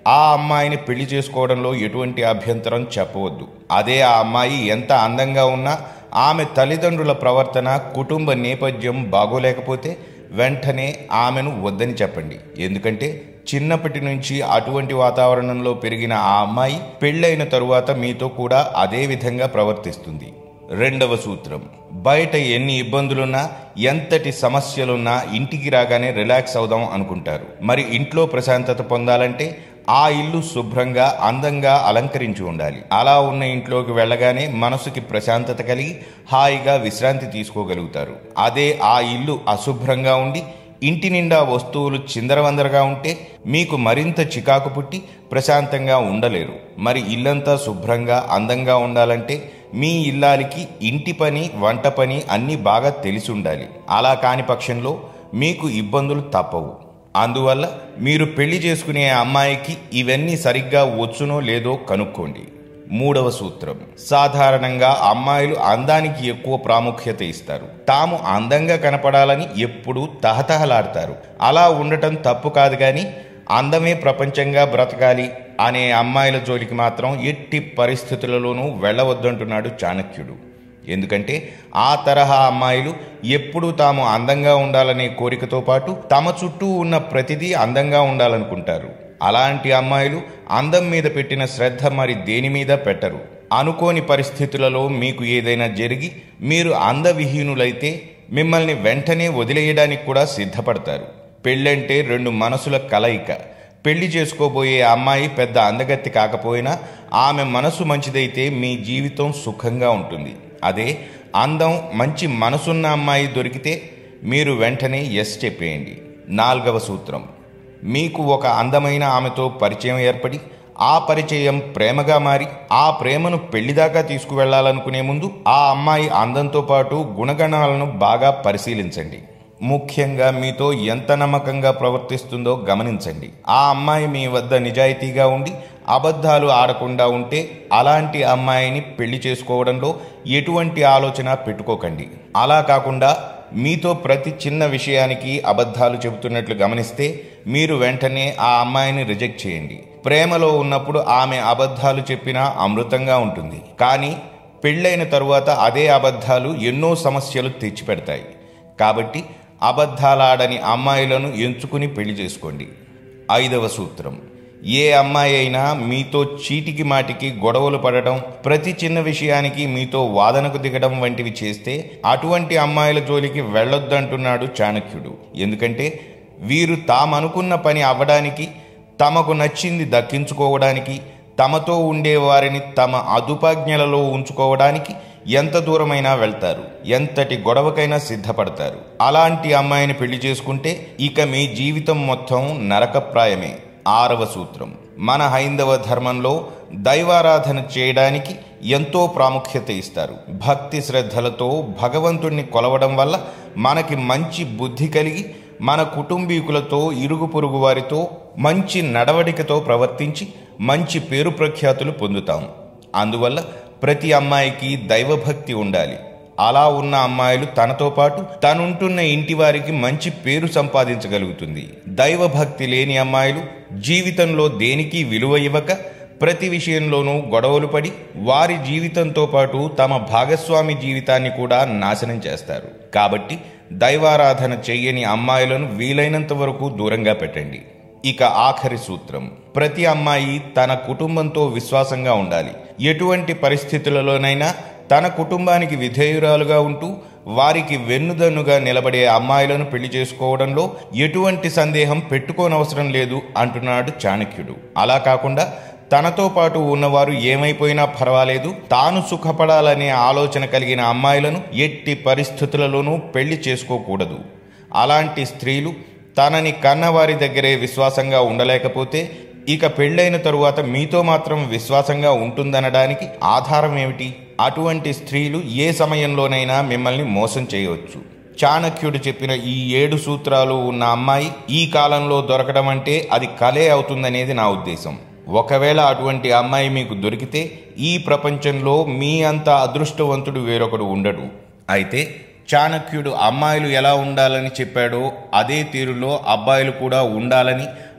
ఆ అమ్మాయిని పెళ్లి చేసుకోవడంలో ఎటువంటి అభ్యంతరం చెప్పవద్దు అదే ఆ అమ్మాయి ఎంత అందంగా ఉన్నా ఆమె తల్లిదండ్రుల ప్రవర్తన కుటుంబ నేపథ్యం బాగోలేకపోతే వెంటనే ఆమెను వద్దని చెప్పండి ఎందుకంటే చిన్నప్పటి నుంచి అటువంటి వాతావరణంలో పెరిగిన ఆ అమ్మాయి పెళ్ళైన తరువాత మీతో కూడా అదే విధంగా ప్రవర్తిస్తుంది రెండవ సూత్రం బయట ఎన్ని ఇబ్బందులున్నా ఎంతటి సమస్యలున్నా ఇంటికి రాగానే రిలాక్స్ అవుదాం అనుకుంటారు మరి ఇంట్లో ప్రశాంతత పొందాలంటే ఆ ఇల్లు శుభ్రంగా అందంగా అలంకరించి ఉండాలి అలా ఉన్న ఇంట్లోకి వెళ్ళగానే మనసుకి ప్రశాంతత కలిగి హాయిగా విశ్రాంతి తీసుకోగలుగుతారు అదే ఆ ఇల్లు అశుభ్రంగా ఉండి ఇంటి నిండా వస్తువులు చిందరవందరగా ఉంటే మీకు మరింత చికాకు పుట్టి ప్రశాంతంగా ఉండలేరు మరి ఇల్లంతా శుభ్రంగా అందంగా ఉండాలంటే మీ ఇల్లాలికి ఇంటి పని వంట పని అన్నీ బాగా తెలిసి ఉండాలి అలా కాని పక్షంలో మీకు ఇబ్బందులు తప్పవు అందువల్ల మీరు పెళ్లి చేసుకునే అమ్మాయికి ఇవన్నీ సరిగ్గా వచ్చునో లేదో కనుక్కోండి మూడవ సూత్రం సాధారణంగా అమ్మాయిలు అందానికి ఎక్కువ ప్రాముఖ్యత ఇస్తారు తాము అందంగా కనపడాలని ఎప్పుడూ తహతహలాడతారు అలా ఉండటం తప్పు కాదు కానీ అందమే ప్రపంచంగా బ్రతకాలి అనే అమ్మాయిల జోలికి మాత్రం ఎట్టి పరిస్థితులలోనూ వెళ్ళవద్దంటున్నాడు చాణక్యుడు ఎందుకంటే ఆ తరహా అమ్మాయిలు ఎప్పుడూ తాము అందంగా ఉండాలనే కోరికతో పాటు తమ చుట్టూ ఉన్న ప్రతిదీ అందంగా ఉండాలనుకుంటారు అలాంటి అమ్మాయిలు అందం మీద పెట్టిన శ్రద్ధ మరి దేని మీద పెట్టరు అనుకోని పరిస్థితులలో మీకు ఏదైనా జరిగి మీరు అందవిహీనులైతే మిమ్మల్ని వెంటనే వదిలేయడానికి కూడా సిద్ధపడతారు పెళ్ళంటే రెండు మనసుల కలయిక పెళ్లి చేసుకోబోయే అమ్మాయి పెద్ద అందగత్తి కాకపోయినా ఆమె మనసు మంచిదైతే మీ జీవితం సుఖంగా ఉంటుంది అదే అందం మంచి మనసున్న అమ్మాయి దొరికితే మీరు వెంటనే ఎస్ చెప్పేయండి నాలుగవ సూత్రం మీకు ఒక అందమైన ఆమెతో పరిచయం ఏర్పడి ఆ పరిచయం ప్రేమగా మారి ఆ ప్రేమను పెళ్లిదాకా తీసుకువెళ్లాలనుకునే ముందు ఆ అమ్మాయి అందంతో పాటు గుణగణాలను బాగా పరిశీలించండి ముఖ్యంగా మీతో ఎంత నమ్మకంగా ప్రవర్తిస్తుందో గమనించండి ఆ అమ్మాయి మీ వద్ద నిజాయితీగా ఉండి అబద్ధాలు ఆడకుండా ఉంటే అలాంటి అమ్మాయిని పెళ్లి చేసుకోవడంలో ఎటువంటి ఆలోచన పెట్టుకోకండి అలా కాకుండా మీతో ప్రతి చిన్న విషయానికి అబద్ధాలు చెబుతున్నట్లు గమనిస్తే మీరు వెంటనే ఆ అమ్మాయిని రిజెక్ట్ చేయండి ప్రేమలో ఉన్నప్పుడు ఆమె అబద్ధాలు చెప్పినా అమృతంగా ఉంటుంది కానీ పెళ్ళైన తరువాత అదే అబద్ధాలు ఎన్నో సమస్యలు తెచ్చిపెడతాయి కాబట్టి అబద్ధాలాడని అమ్మాయిలను ఎంచుకుని పెళ్లి చేసుకోండి ఐదవ సూత్రం ఏ అమ్మాయి అయినా మీతో చీటికి మాటికి గొడవలు పడటం ప్రతి చిన్న విషయానికి మీతో వాదనకు దిగడం వంటివి చేస్తే అటువంటి అమ్మాయిల జోలికి వెళ్ళొద్దంటున్నాడు చాణక్యుడు ఎందుకంటే వీరు తామనుకున్న పని అవ్వడానికి తమకు నచ్చింది దక్కించుకోవడానికి తమతో ఉండే వారిని తమ అదుపాజ్ఞలలో ఉంచుకోవడానికి ఎంత దూరమైనా వెళ్తారు ఎంతటి గొడవకైనా సిద్ధపడతారు అలాంటి అమ్మాయిని పెళ్లి చేసుకుంటే ఇక మీ జీవితం మొత్తం నరకప్రాయమే ఆరవ సూత్రం మన హైందవ ధర్మంలో దైవారాధన చేయడానికి ఎంతో ప్రాముఖ్యత ఇస్తారు భక్తి శ్రద్ధలతో భగవంతుణ్ణి కొలవడం వల్ల మనకి మంచి బుద్ధి కలిగి మన కుటుంబీకులతో ఇరుగు పొరుగు వారితో మంచి నడవడికతో ప్రవర్తించి మంచి పేరు ప్రఖ్యాతులు పొందుతాం అందువల్ల ప్రతి అమ్మాయికి దైవభక్తి ఉండాలి అలా ఉన్న అమ్మాయిలు తనతో పాటు తనుంటున్న ఇంటి వారికి మంచి పేరు సంపాదించగలుగుతుంది దైవభక్తి లేని అమ్మాయిలు జీవితంలో దేనికి విలువ ఇవ్వక ప్రతి విషయంలోనూ గొడవలు పడి వారి జీవితంతో పాటు తమ భాగస్వామి జీవితాన్ని కూడా నాశనం చేస్తారు కాబట్టి దైవారాధన చెయ్యని అమ్మాయిలను వీలైనంత వరకు దూరంగా పెట్టండి ఇక ఆఖరి సూత్రం ప్రతి అమ్మాయి తన కుటుంబంతో విశ్వాసంగా ఉండాలి ఎటువంటి పరిస్థితులలోనైనా తన కుటుంబానికి విధేయురాలుగా ఉంటూ వారికి వెన్నుదన్నుగా నిలబడే అమ్మాయిలను పెళ్లి చేసుకోవడంలో ఎటువంటి సందేహం పెట్టుకోనవసరం లేదు అంటున్నాడు చాణక్యుడు అలా కాకుండా తనతో పాటు ఉన్నవారు ఏమైపోయినా పర్వాలేదు తాను సుఖపడాలనే ఆలోచన కలిగిన అమ్మాయిలను ఎట్టి పరిస్థితులలోనూ పెళ్లి చేసుకోకూడదు అలాంటి స్త్రీలు తనని కన్నవారి దగ్గరే విశ్వాసంగా ఉండలేకపోతే ఇక పెళ్ళైన తరువాత మీతో మాత్రం విశ్వాసంగా ఉంటుందనడానికి ఆధారం ఏమిటి అటువంటి స్త్రీలు ఏ సమయంలోనైనా మిమ్మల్ని మోసం చేయవచ్చు చాణక్యుడు చెప్పిన ఈ ఏడు సూత్రాలు ఉన్న అమ్మాయి ఈ కాలంలో దొరకడం అంటే అది కలే అవుతుందనేది నా ఉద్దేశం ఒకవేళ అటువంటి అమ్మాయి మీకు దొరికితే ఈ ప్రపంచంలో మీ అంత అదృష్టవంతుడు వేరొకడు ఉండడు అయితే చాణక్యుడు అమ్మాయిలు ఎలా ఉండాలని చెప్పాడో అదే తీరులో అబ్బాయిలు కూడా ఉండాలని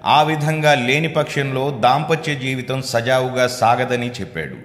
ఆ విధంగా లేని పక్షంలో దాంపత్య జీవితం సజావుగా సాగదని చెప్పాడు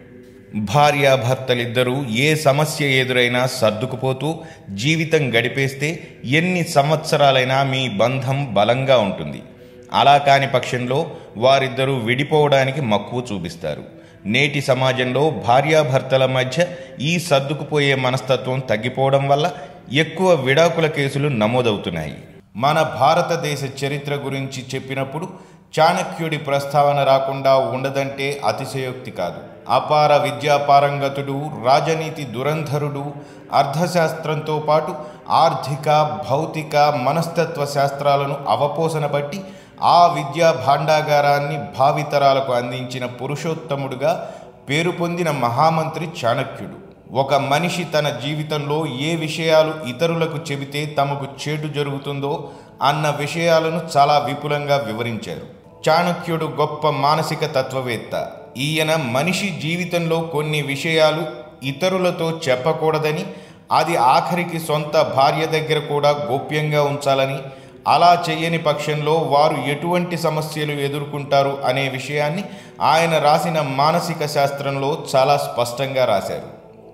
భార్యాభర్తలిద్దరూ ఏ సమస్య ఎదురైనా సర్దుకుపోతూ జీవితం గడిపేస్తే ఎన్ని సంవత్సరాలైనా మీ బంధం బలంగా ఉంటుంది అలా కాని పక్షంలో వారిద్దరూ విడిపోవడానికి మక్కువ చూపిస్తారు నేటి సమాజంలో భార్యాభర్తల మధ్య ఈ సర్దుకుపోయే మనస్తత్వం తగ్గిపోవడం వల్ల ఎక్కువ విడాకుల కేసులు నమోదవుతున్నాయి మన భారతదేశ చరిత్ర గురించి చెప్పినప్పుడు చాణక్యుడి ప్రస్తావన రాకుండా ఉండదంటే అతిశయోక్తి కాదు అపార విద్యాపారంగతుడు రాజనీతి దురంధరుడు అర్థశాస్త్రంతో పాటు ఆర్థిక భౌతిక మనస్తత్వ శాస్త్రాలను అవపోసన బట్టి ఆ విద్యా భాండాగారాన్ని భావితరాలకు అందించిన పురుషోత్తముడుగా పేరు పొందిన మహామంత్రి చాణక్యుడు ఒక మనిషి తన జీవితంలో ఏ విషయాలు ఇతరులకు చెబితే తమకు చేటు జరుగుతుందో అన్న విషయాలను చాలా విపులంగా వివరించారు చాణక్యుడు గొప్ప మానసిక తత్వవేత్త ఈయన మనిషి జీవితంలో కొన్ని విషయాలు ఇతరులతో చెప్పకూడదని అది ఆఖరికి సొంత భార్య దగ్గర కూడా గోప్యంగా ఉంచాలని అలా చేయని పక్షంలో వారు ఎటువంటి సమస్యలు ఎదుర్కొంటారు అనే విషయాన్ని ఆయన రాసిన మానసిక శాస్త్రంలో చాలా స్పష్టంగా రాశారు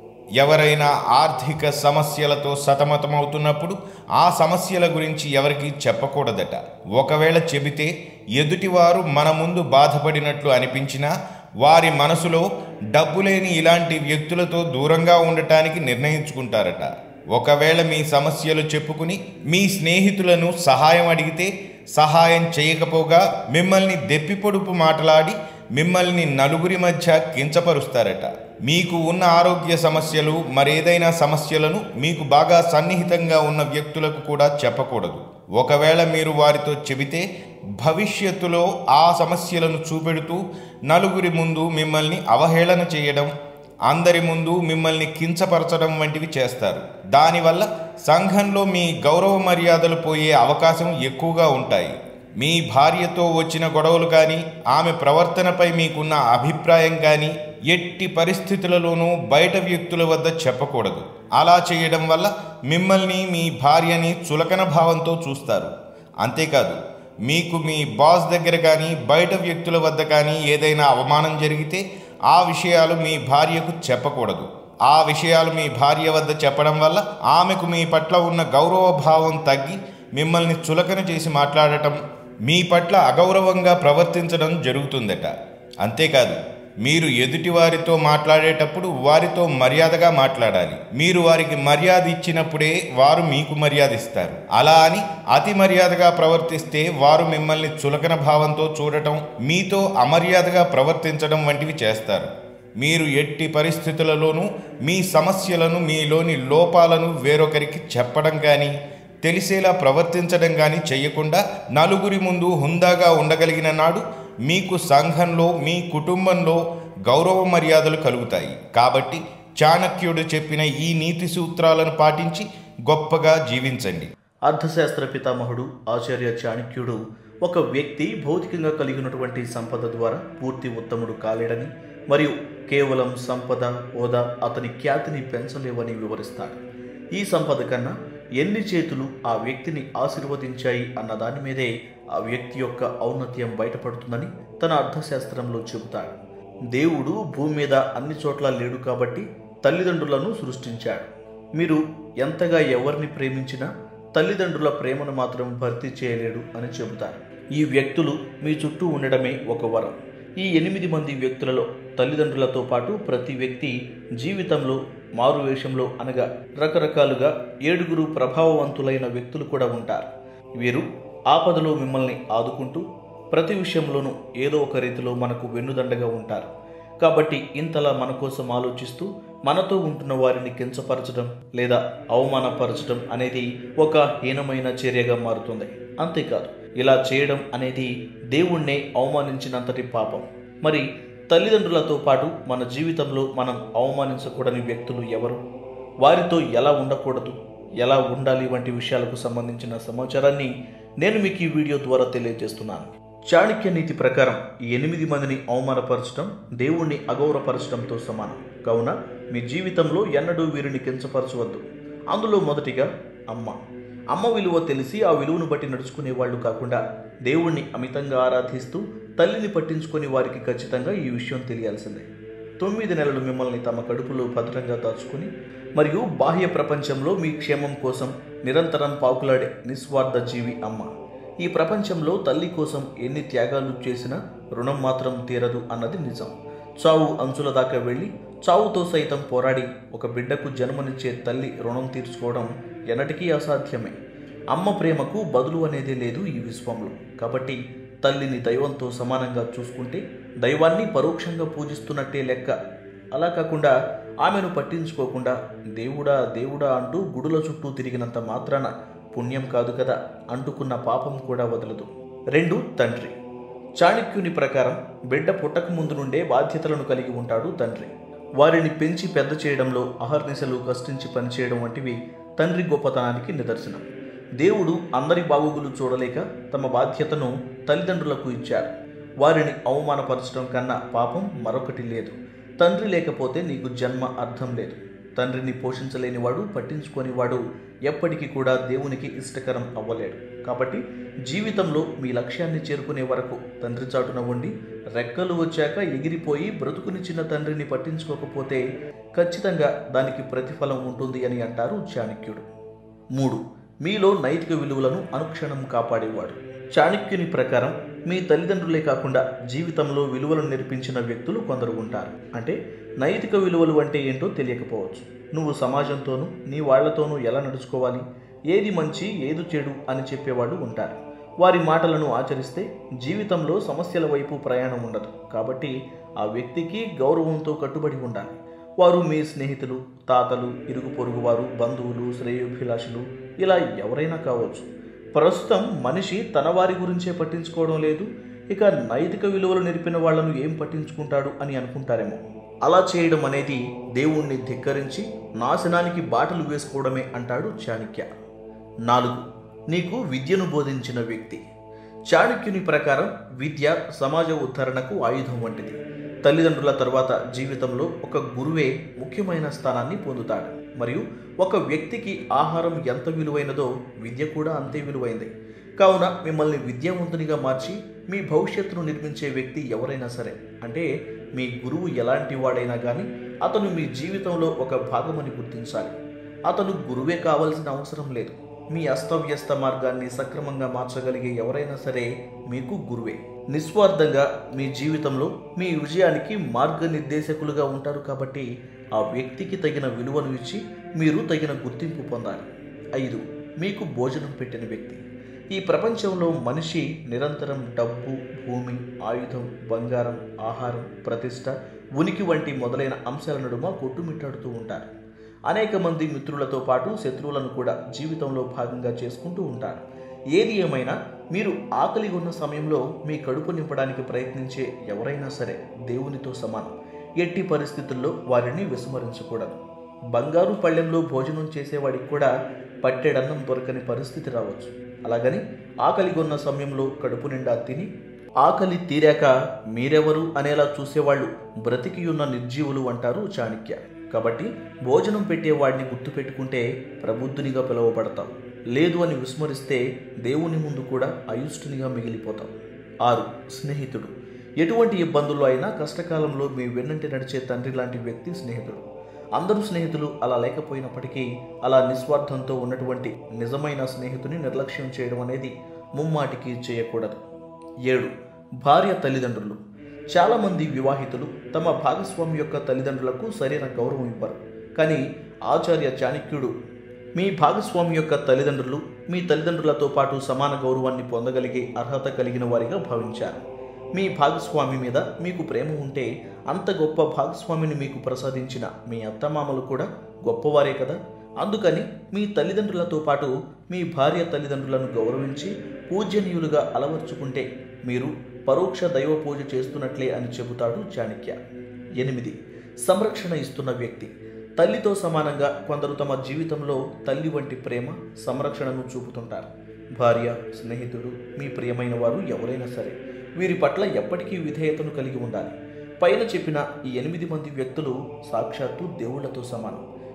ఎవరైనా ఆర్థిక సమస్యలతో సతమతమవుతున్నప్పుడు ఆ సమస్యల గురించి ఎవరికీ చెప్పకూడదట ఒకవేళ చెబితే ఎదుటివారు మన ముందు బాధపడినట్లు అనిపించినా వారి మనసులో డబ్బు లేని ఇలాంటి వ్యక్తులతో దూరంగా ఉండటానికి నిర్ణయించుకుంటారట ఒకవేళ మీ సమస్యలు చెప్పుకుని మీ స్నేహితులను సహాయం అడిగితే సహాయం చేయకపోగా మిమ్మల్ని దెప్పిపొడుపు మాటలాడి మిమ్మల్ని నలుగురి మధ్య కించపరుస్తారట మీకు ఉన్న ఆరోగ్య సమస్యలు మరేదైనా సమస్యలను మీకు బాగా సన్నిహితంగా ఉన్న వ్యక్తులకు కూడా చెప్పకూడదు ఒకవేళ మీరు వారితో చెబితే భవిష్యత్తులో ఆ సమస్యలను చూపెడుతూ నలుగురి ముందు మిమ్మల్ని అవహేళన చేయడం అందరి ముందు మిమ్మల్ని కించపరచడం వంటివి చేస్తారు దానివల్ల సంఘంలో మీ గౌరవ మర్యాదలు పోయే అవకాశం ఎక్కువగా ఉంటాయి మీ భార్యతో వచ్చిన గొడవలు కానీ ఆమె ప్రవర్తనపై మీకున్న అభిప్రాయం కానీ ఎట్టి పరిస్థితులలోనూ బయట వ్యక్తుల వద్ద చెప్పకూడదు అలా చేయడం వల్ల మిమ్మల్ని మీ భార్యని చులకన భావంతో చూస్తారు అంతేకాదు మీకు మీ బాస్ దగ్గర కానీ బయట వ్యక్తుల వద్ద కానీ ఏదైనా అవమానం జరిగితే ఆ విషయాలు మీ భార్యకు చెప్పకూడదు ఆ విషయాలు మీ భార్య వద్ద చెప్పడం వల్ల ఆమెకు మీ పట్ల ఉన్న గౌరవ భావం తగ్గి మిమ్మల్ని చులకన చేసి మాట్లాడటం మీ పట్ల అగౌరవంగా ప్రవర్తించడం జరుగుతుందట అంతేకాదు మీరు ఎదుటి వారితో మాట్లాడేటప్పుడు వారితో మర్యాదగా మాట్లాడాలి మీరు వారికి మర్యాద ఇచ్చినప్పుడే వారు మీకు మర్యాద ఇస్తారు అలా అని అతి మర్యాదగా ప్రవర్తిస్తే వారు మిమ్మల్ని చులకన భావంతో చూడటం మీతో అమర్యాదగా ప్రవర్తించడం వంటివి చేస్తారు మీరు ఎట్టి పరిస్థితులలోనూ మీ సమస్యలను మీలోని లోపాలను వేరొకరికి చెప్పడం కానీ తెలిసేలా ప్రవర్తించడం కానీ చేయకుండా నలుగురి ముందు హుందాగా ఉండగలిగిన నాడు మీకు సంఘంలో మీ కుటుంబంలో గౌరవ మర్యాదలు కలుగుతాయి కాబట్టి చాణక్యుడు చెప్పిన ఈ నీతి సూత్రాలను పాటించి గొప్పగా జీవించండి అర్థశాస్త్ర పితామహుడు ఆచార్య చాణక్యుడు ఒక వ్యక్తి భౌతికంగా కలిగినటువంటి సంపద ద్వారా పూర్తి ఉత్తముడు కాలేడని మరియు కేవలం సంపద హోదా అతని ఖ్యాతిని పెంచలేవని వివరిస్తాడు ఈ సంపద కన్నా ఎన్ని చేతులు ఆ వ్యక్తిని ఆశీర్వదించాయి అన్న దాని మీదే ఆ వ్యక్తి యొక్క ఔన్నత్యం బయటపడుతుందని తన అర్థశాస్త్రంలో చెబుతాడు దేవుడు భూమి మీద అన్ని చోట్ల లేడు కాబట్టి తల్లిదండ్రులను సృష్టించాడు మీరు ఎంతగా ఎవరిని ప్రేమించినా తల్లిదండ్రుల ప్రేమను మాత్రం భర్తీ చేయలేడు అని చెబుతారు ఈ వ్యక్తులు మీ చుట్టూ ఉండడమే ఒక వరం ఈ ఎనిమిది మంది వ్యక్తులలో తల్లిదండ్రులతో పాటు ప్రతి వ్యక్తి జీవితంలో మారు వేషంలో అనగా రకరకాలుగా ఏడుగురు ప్రభావవంతులైన వ్యక్తులు కూడా ఉంటారు వీరు ఆపదలో మిమ్మల్ని ఆదుకుంటూ ప్రతి విషయంలోనూ ఏదో ఒక రీతిలో మనకు వెన్నుదండగా ఉంటారు కాబట్టి ఇంతలా మన కోసం ఆలోచిస్తూ మనతో ఉంటున్న వారిని కించపరచడం లేదా అవమానపరచడం అనేది ఒక హీనమైన చర్యగా మారుతుంది అంతేకాదు ఇలా చేయడం అనేది దేవుణ్ణే అవమానించినంతటి పాపం మరి తల్లిదండ్రులతో పాటు మన జీవితంలో మనం అవమానించకూడని వ్యక్తులు ఎవరు వారితో ఎలా ఉండకూడదు ఎలా ఉండాలి వంటి విషయాలకు సంబంధించిన సమాచారాన్ని నేను మీకు ఈ వీడియో ద్వారా తెలియజేస్తున్నాను చాణక్య నీతి ప్రకారం ఈ ఎనిమిది మందిని అవమానపరచడం దేవుణ్ణి అగౌరవపరచడంతో సమానం కావున మీ జీవితంలో ఎన్నడూ వీరిని కించపరచవద్దు అందులో మొదటిగా అమ్మ అమ్మ విలువ తెలిసి ఆ విలువను బట్టి నడుచుకునే వాళ్ళు కాకుండా దేవుణ్ణి అమితంగా ఆరాధిస్తూ తల్లిని పట్టించుకొని వారికి ఖచ్చితంగా ఈ విషయం తెలియాల్సిందే తొమ్మిది నెలలు మిమ్మల్ని తమ కడుపులో భద్రంగా దాచుకుని మరియు బాహ్య ప్రపంచంలో మీ క్షేమం కోసం నిరంతరం పాకులాడే నిస్వార్థ జీవి అమ్మ ఈ ప్రపంచంలో తల్లి కోసం ఎన్ని త్యాగాలు చేసినా రుణం మాత్రం తీరదు అన్నది నిజం చావు అంచుల దాకా వెళ్ళి చావుతో సైతం పోరాడి ఒక బిడ్డకు జన్మనిచ్చే తల్లి రుణం తీర్చుకోవడం ఎన్నటికీ అసాధ్యమే అమ్మ ప్రేమకు బదులు అనేది లేదు ఈ విశ్వంలో కాబట్టి తల్లిని దైవంతో సమానంగా చూసుకుంటే దైవాన్ని పరోక్షంగా పూజిస్తున్నట్టే లెక్క అలా కాకుండా ఆమెను పట్టించుకోకుండా దేవుడా దేవుడా అంటూ గుడుల చుట్టూ తిరిగినంత మాత్రాన పుణ్యం కాదు కదా అంటుకున్న పాపం కూడా వదలదు రెండు తండ్రి చాణక్యుని ప్రకారం బిడ్డ పుట్టక ముందు నుండే బాధ్యతలను కలిగి ఉంటాడు తండ్రి వారిని పెంచి పెద్ద చేయడంలో అహర్నిశలు కష్టించి పనిచేయడం వంటివి తండ్రి గొప్పతనానికి నిదర్శనం దేవుడు అందరి బాగోగులు చూడలేక తమ బాధ్యతను తల్లిదండ్రులకు ఇచ్చారు వారిని అవమానపరచడం కన్నా పాపం మరొకటి లేదు తండ్రి లేకపోతే నీకు జన్మ అర్థం లేదు తండ్రిని పోషించలేనివాడు పట్టించుకోనివాడు ఎప్పటికీ కూడా దేవునికి ఇష్టకరం అవ్వలేడు కాబట్టి జీవితంలో మీ లక్ష్యాన్ని చేరుకునే వరకు తండ్రి చాటున ఉండి రెక్కలు వచ్చాక ఎగిరిపోయి బ్రతుకునిచ్చిన తండ్రిని పట్టించుకోకపోతే ఖచ్చితంగా దానికి ప్రతిఫలం ఉంటుంది అని అంటారు చాణక్యుడు మూడు మీలో నైతిక విలువలను అనుక్షణం కాపాడేవాడు చాణక్యుని ప్రకారం మీ తల్లిదండ్రులే కాకుండా జీవితంలో విలువలను నేర్పించిన వ్యక్తులు కొందరు ఉంటారు అంటే నైతిక విలువలు అంటే ఏంటో తెలియకపోవచ్చు నువ్వు సమాజంతోనూ నీ వాళ్లతోనూ ఎలా నడుచుకోవాలి ఏది మంచి ఏది చెడు అని చెప్పేవాళ్ళు ఉంటారు వారి మాటలను ఆచరిస్తే జీవితంలో సమస్యల వైపు ప్రయాణం ఉండదు కాబట్టి ఆ వ్యక్తికి గౌరవంతో కట్టుబడి ఉండాలి వారు మీ స్నేహితులు తాతలు ఇరుగు పొరుగు వారు బంధువులు శ్రేయోభిలాషులు ఇలా ఎవరైనా కావచ్చు ప్రస్తుతం మనిషి తన వారి గురించే పట్టించుకోవడం లేదు ఇక నైతిక విలువలు నేర్పిన వాళ్లను ఏం పట్టించుకుంటాడు అని అనుకుంటారేమో అలా చేయడం అనేది దేవుణ్ణి ధిక్కరించి నాశనానికి బాటలు వేసుకోవడమే అంటాడు చాణక్య నాలుగు నీకు విద్యను బోధించిన వ్యక్తి చాణక్యుని ప్రకారం విద్య సమాజ ఉద్ధరణకు ఆయుధం వంటిది తల్లిదండ్రుల తర్వాత జీవితంలో ఒక గురువే ముఖ్యమైన స్థానాన్ని పొందుతాడు మరియు ఒక వ్యక్తికి ఆహారం ఎంత విలువైనదో విద్య కూడా అంతే విలువైంది కావున మిమ్మల్ని విద్యావంతునిగా మార్చి మీ భవిష్యత్తును నిర్మించే వ్యక్తి ఎవరైనా సరే అంటే మీ గురువు ఎలాంటి వాడైనా కానీ అతను మీ జీవితంలో ఒక భాగమని గుర్తించాలి అతను గురువే కావాల్సిన అవసరం లేదు మీ అస్తవ్యస్త మార్గాన్ని సక్రమంగా మార్చగలిగే ఎవరైనా సరే మీకు గురువే నిస్వార్థంగా మీ జీవితంలో మీ విజయానికి మార్గనిర్దేశకులుగా ఉంటారు కాబట్టి ఆ వ్యక్తికి తగిన విలువను ఇచ్చి మీరు తగిన గుర్తింపు పొందాలి ఐదు మీకు భోజనం పెట్టిన వ్యక్తి ఈ ప్రపంచంలో మనిషి నిరంతరం డబ్బు భూమి ఆయుధం బంగారం ఆహారం ప్రతిష్ట ఉనికి వంటి మొదలైన అంశాల నడుమ కొట్టుమిట్టాడుతూ ఉంటారు అనేక మంది మిత్రులతో పాటు శత్రువులను కూడా జీవితంలో భాగంగా చేసుకుంటూ ఉంటారు ఏది ఏమైనా మీరు ఆకలి ఉన్న సమయంలో మీ కడుపు నింపడానికి ప్రయత్నించే ఎవరైనా సరే దేవునితో సమానం ఎట్టి పరిస్థితుల్లో వారిని విస్మరించకూడదు బంగారు పళ్ళెంలో భోజనం చేసేవాడికి కూడా పట్టెడన్నం దొరకని పరిస్థితి రావచ్చు అలాగని ఆకలి కొన్న సమయంలో కడుపు నిండా తిని ఆకలి తీరాక మీరెవరు అనేలా చూసేవాళ్ళు బ్రతికి ఉన్న నిర్జీవులు అంటారు చాణక్య కాబట్టి భోజనం పెట్టేవాడిని గుర్తుపెట్టుకుంటే ప్రబుద్ధునిగా పిలువబడతాం లేదు అని విస్మరిస్తే దేవుని ముందు కూడా అయుష్టునిగా మిగిలిపోతాం ఆరు స్నేహితుడు ఎటువంటి ఇబ్బందుల్లో అయినా కష్టకాలంలో మీ వెన్నంటి నడిచే తండ్రి లాంటి వ్యక్తి స్నేహితుడు అందరూ స్నేహితులు అలా లేకపోయినప్పటికీ అలా నిస్వార్థంతో ఉన్నటువంటి నిజమైన స్నేహితుని నిర్లక్ష్యం చేయడం అనేది ముమ్మాటికి చేయకూడదు ఏడు భార్య తల్లిదండ్రులు చాలామంది వివాహితులు తమ భాగస్వామి యొక్క తల్లిదండ్రులకు సరైన గౌరవం ఇవ్వరు కానీ ఆచార్య చాణక్యుడు మీ భాగస్వామి యొక్క తల్లిదండ్రులు మీ తల్లిదండ్రులతో పాటు సమాన గౌరవాన్ని పొందగలిగే అర్హత కలిగిన వారిగా భావించారు మీ భాగస్వామి మీద మీకు ప్రేమ ఉంటే అంత గొప్ప భాగస్వామిని మీకు ప్రసాదించిన మీ అత్తమామలు కూడా గొప్పవారే కదా అందుకని మీ తల్లిదండ్రులతో పాటు మీ భార్య తల్లిదండ్రులను గౌరవించి పూజనీయులుగా అలవర్చుకుంటే మీరు పరోక్ష దైవ పూజ చేస్తున్నట్లే అని చెబుతాడు చాణక్య ఎనిమిది సంరక్షణ ఇస్తున్న వ్యక్తి తల్లితో సమానంగా కొందరు తమ జీవితంలో తల్లి వంటి ప్రేమ సంరక్షణను చూపుతుంటారు భార్య స్నేహితుడు మీ ప్రియమైన వారు ఎవరైనా సరే వీరి పట్ల ఎప్పటికీ విధేయతను కలిగి ఉండాలి పైన చెప్పిన ఈ ఎనిమిది మంది వ్యక్తులు సాక్షాత్తు దేవుళ్లతో సమానం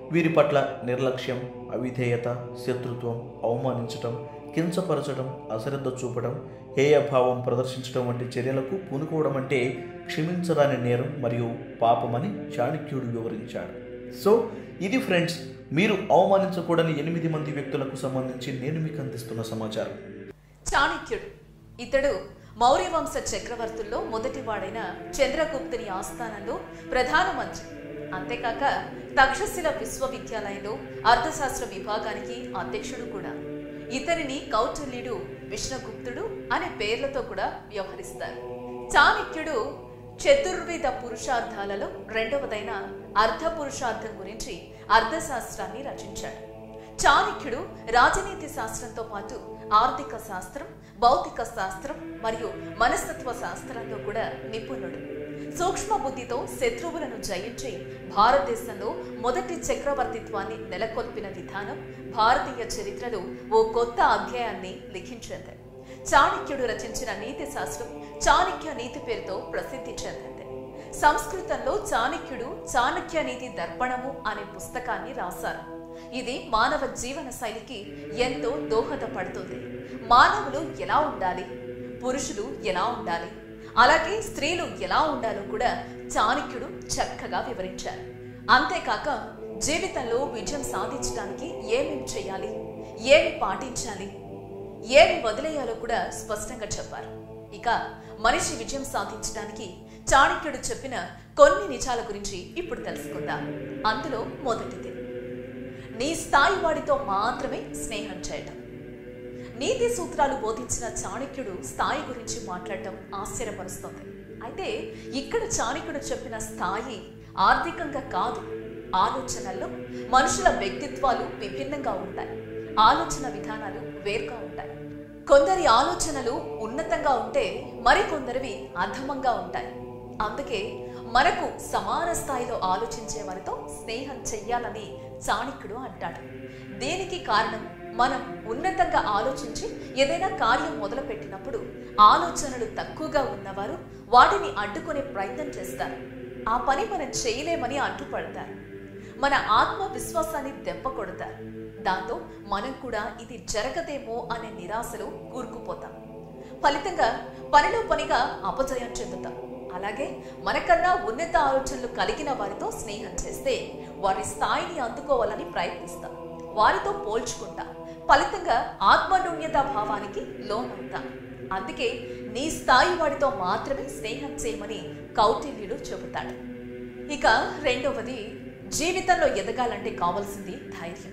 వీరి పట్ల నిర్లక్ష్యం అవిధేయత శత్రుత్వం అవమానించటం కించపరచడం అశ్రద్ధ చూపడం హేయభావం ప్రదర్శించడం వంటి చర్యలకు పూనుకోవడం అంటే క్షమించరాని నేరం మరియు పాపమని చాణక్యుడు వివరించాడు సో ఇది ఫ్రెండ్స్ మీరు అవమానించకూడని ఎనిమిది మంది వ్యక్తులకు సంబంధించి నేను మీకు అందిస్తున్న సమాచారం చాణక్యుడు ఇతడు మౌర్య వంశ చక్రవర్తుల్లో మొదటివాడైన చంద్రగుప్తుని ఆస్థానంలో ప్రధానమంత్రి అంతేకాక తక్షశిల విశ్వవిద్యాలయంలో అర్థశాస్త్ర విభాగానికి అధ్యక్షుడు కూడా ఇతనిని కౌటిల్యుడు విష్ణుగుప్తుడు అనే పేర్లతో కూడా వ్యవహరిస్తారు చాణక్యుడు చతుర్విధ పురుషార్థాలలో రెండవదైన అర్ధ పురుషార్థం గురించి అర్థశాస్త్రాన్ని రచించాడు చాణక్యుడు రాజనీతి శాస్త్రంతో పాటు ఆర్థిక శాస్త్రం భౌతిక శాస్త్రం మరియు మనస్తత్వ శాస్త్రంలో కూడా నిపుణుడు సూక్ష్మ బుద్ధితో శత్రువులను జయించి భారతదేశంలో మొదటి చక్రవర్తిత్వాన్ని నెలకొల్పిన విధానం భారతీయ చరిత్రలో ఓ కొత్త అధ్యాయాన్ని లిఖించింది చాణక్యుడు రచించిన నీతి శాస్త్రం చాణక్య నీతి పేరుతో ప్రసిద్ధి చెందింది సంస్కృతంలో చాణక్యుడు చాణక్య నీతి దర్పణము అనే పుస్తకాన్ని రాశారు ఇది మానవ జీవన శైలికి ఎంతో దోహదపడుతుంది మానవులు ఎలా ఉండాలి పురుషులు ఎలా ఉండాలి అలాగే స్త్రీలు ఎలా ఉండాలో కూడా చాణక్యుడు చక్కగా వివరించారు అంతేకాక జీవితంలో విజయం సాధించడానికి ఏమేమి చేయాలి ఏమి పాటించాలి ఏమి వదిలేయాలో కూడా స్పష్టంగా చెప్పారు ఇక మనిషి విజయం సాధించడానికి చాణక్యుడు చెప్పిన కొన్ని నిజాల గురించి ఇప్పుడు తెలుసుకుందాం అందులో మొదటిది నీ స్థాయి వాడితో మాత్రమే స్నేహం చేయటం నీతి సూత్రాలు బోధించిన చాణక్యుడు స్థాయి గురించి మాట్లాడటం ఆశ్చర్యపరుస్తుంది అయితే ఇక్కడ చాణక్యుడు చెప్పిన స్థాయి ఆర్థికంగా కాదు ఆలోచనల్లో మనుషుల వ్యక్తిత్వాలు విభిన్నంగా ఉంటాయి ఆలోచన విధానాలు వేరుగా ఉంటాయి కొందరి ఆలోచనలు ఉన్నతంగా ఉంటే మరికొందరివి అధమంగా ఉంటాయి అందుకే మనకు సమాన స్థాయిలో ఆలోచించే వారితో స్నేహం చెయ్యాలని చాణక్యుడు అంటాడు దీనికి కారణం మనం ఉన్నతంగా ఆలోచించి ఏదైనా కార్యం మొదలుపెట్టినప్పుడు ఆలోచనలు తక్కువగా ఉన్నవారు వాటిని అడ్డుకునే ప్రయత్నం చేస్తారు ఆ పని మనం చేయలేమని అడ్డుపడతారు మన ఆత్మవిశ్వాసాన్ని దెబ్బ కొడతారు దాంతో మనం కూడా ఇది జరగదేమో అనే నిరాశలో కూరుకుపోతాం ఫలితంగా పనిలో పనిగా అపజయం చెందుతాం అలాగే మనకన్నా ఉన్నత ఆలోచనలు కలిగిన వారితో స్నేహం చేస్తే వారి స్థాయిని అందుకోవాలని ప్రయత్నిస్తాం వారితో పోల్చుకుంటాం ఫలితంగా ఆత్మన్యూన్యత భావానికి లోనవుతాం అందుకే నీ స్థాయి వాడితో మాత్రమే స్నేహం చేయమని కౌటిల్యుడు చెబుతాడు ఇక రెండవది జీవితంలో ఎదగాలంటే కావాల్సింది ధైర్యం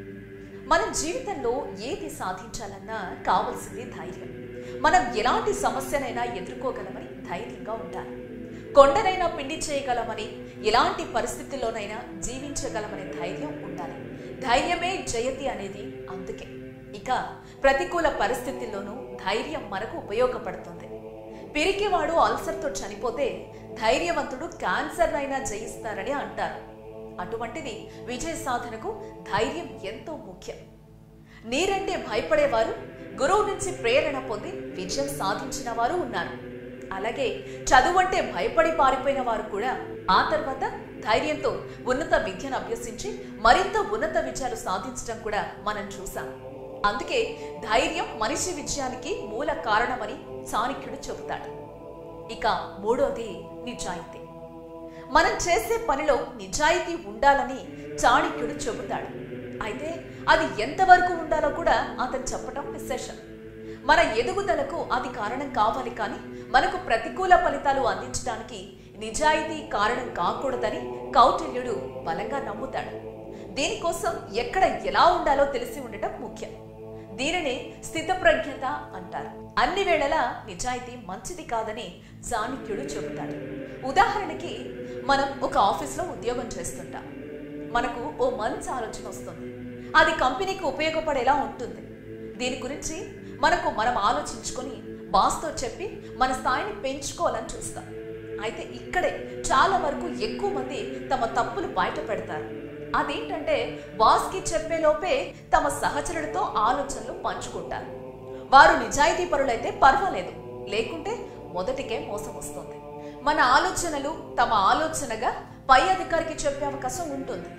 మనం జీవితంలో ఏది సాధించాలన్నా కావాల్సింది ధైర్యం మనం ఎలాంటి సమస్యనైనా ఎదుర్కోగలమని ధైర్యంగా ఉండాలి కొండనైనా పిండి చేయగలమని ఎలాంటి పరిస్థితుల్లోనైనా జీవించగలమనే ధైర్యం ఉండాలి ధైర్యమే జయతి అనేది అందుకే ఇక ప్రతికూల పరిస్థితుల్లోనూ ధైర్యం మనకు ఉపయోగపడుతుంది పిరికివాడు అల్సర్తో చనిపోతే ధైర్యవంతుడు క్యాన్సర్ అయినా జయిస్తారని అంటారు అటువంటిది విజయ సాధనకు ధైర్యం ఎంతో ముఖ్యం నీరంటే భయపడేవారు గురువు నుంచి ప్రేరణ పొంది విజయం సాధించిన వారు ఉన్నారు అలాగే చదువు అంటే భయపడి పారిపోయిన వారు కూడా ఆ తర్వాత ధైర్యంతో ఉన్నత విద్యను అభ్యసించి మరింత ఉన్నత విజయాలు సాధించడం కూడా మనం చూసాం అందుకే ధైర్యం మనిషి విజయానికి మూల కారణమని చాణక్యుడు చెబుతాడు ఇక మూడోది నిజాయితీ మనం చేసే పనిలో నిజాయితీ ఉండాలని చాణక్యుడు చెబుతాడు అయితే అది ఎంతవరకు ఉండాలో కూడా అతను చెప్పటం విశేషం మన ఎదుగుదలకు అది కారణం కావాలి కానీ మనకు ప్రతికూల ఫలితాలు అందించడానికి నిజాయితీ కారణం కాకూడదని కౌటిల్యుడు బలంగా నమ్ముతాడు దీనికోసం ఎక్కడ ఎలా ఉండాలో తెలిసి ఉండటం ముఖ్యం దీనిని స్థితప్రజ్ఞత అంటారు అన్ని వేళలా నిజాయితీ మంచిది కాదని చాణక్యుడు చెబుతాడు ఉదాహరణకి మనం ఒక ఆఫీస్లో ఉద్యోగం చేస్తుంటాం మనకు ఓ మంచి ఆలోచన వస్తుంది అది కంపెనీకి ఉపయోగపడేలా ఉంటుంది దీని గురించి మనకు మనం ఆలోచించుకొని బాస్తో చెప్పి మన స్థాయిని పెంచుకోవాలని చూస్తాం అయితే ఇక్కడే చాలా వరకు ఎక్కువ మంది తమ తప్పులు బయట పెడతారు అదేంటంటే బాస్కి చెప్పేలోపే తమ సహచరులతో ఆలోచనలు పంచుకుంటారు వారు నిజాయితీ పరులైతే పర్వాలేదు లేకుంటే మొదటికే మోసం వస్తుంది మన ఆలోచనలు తమ ఆలోచనగా పై అధికారికి చెప్పే అవకాశం ఉంటుంది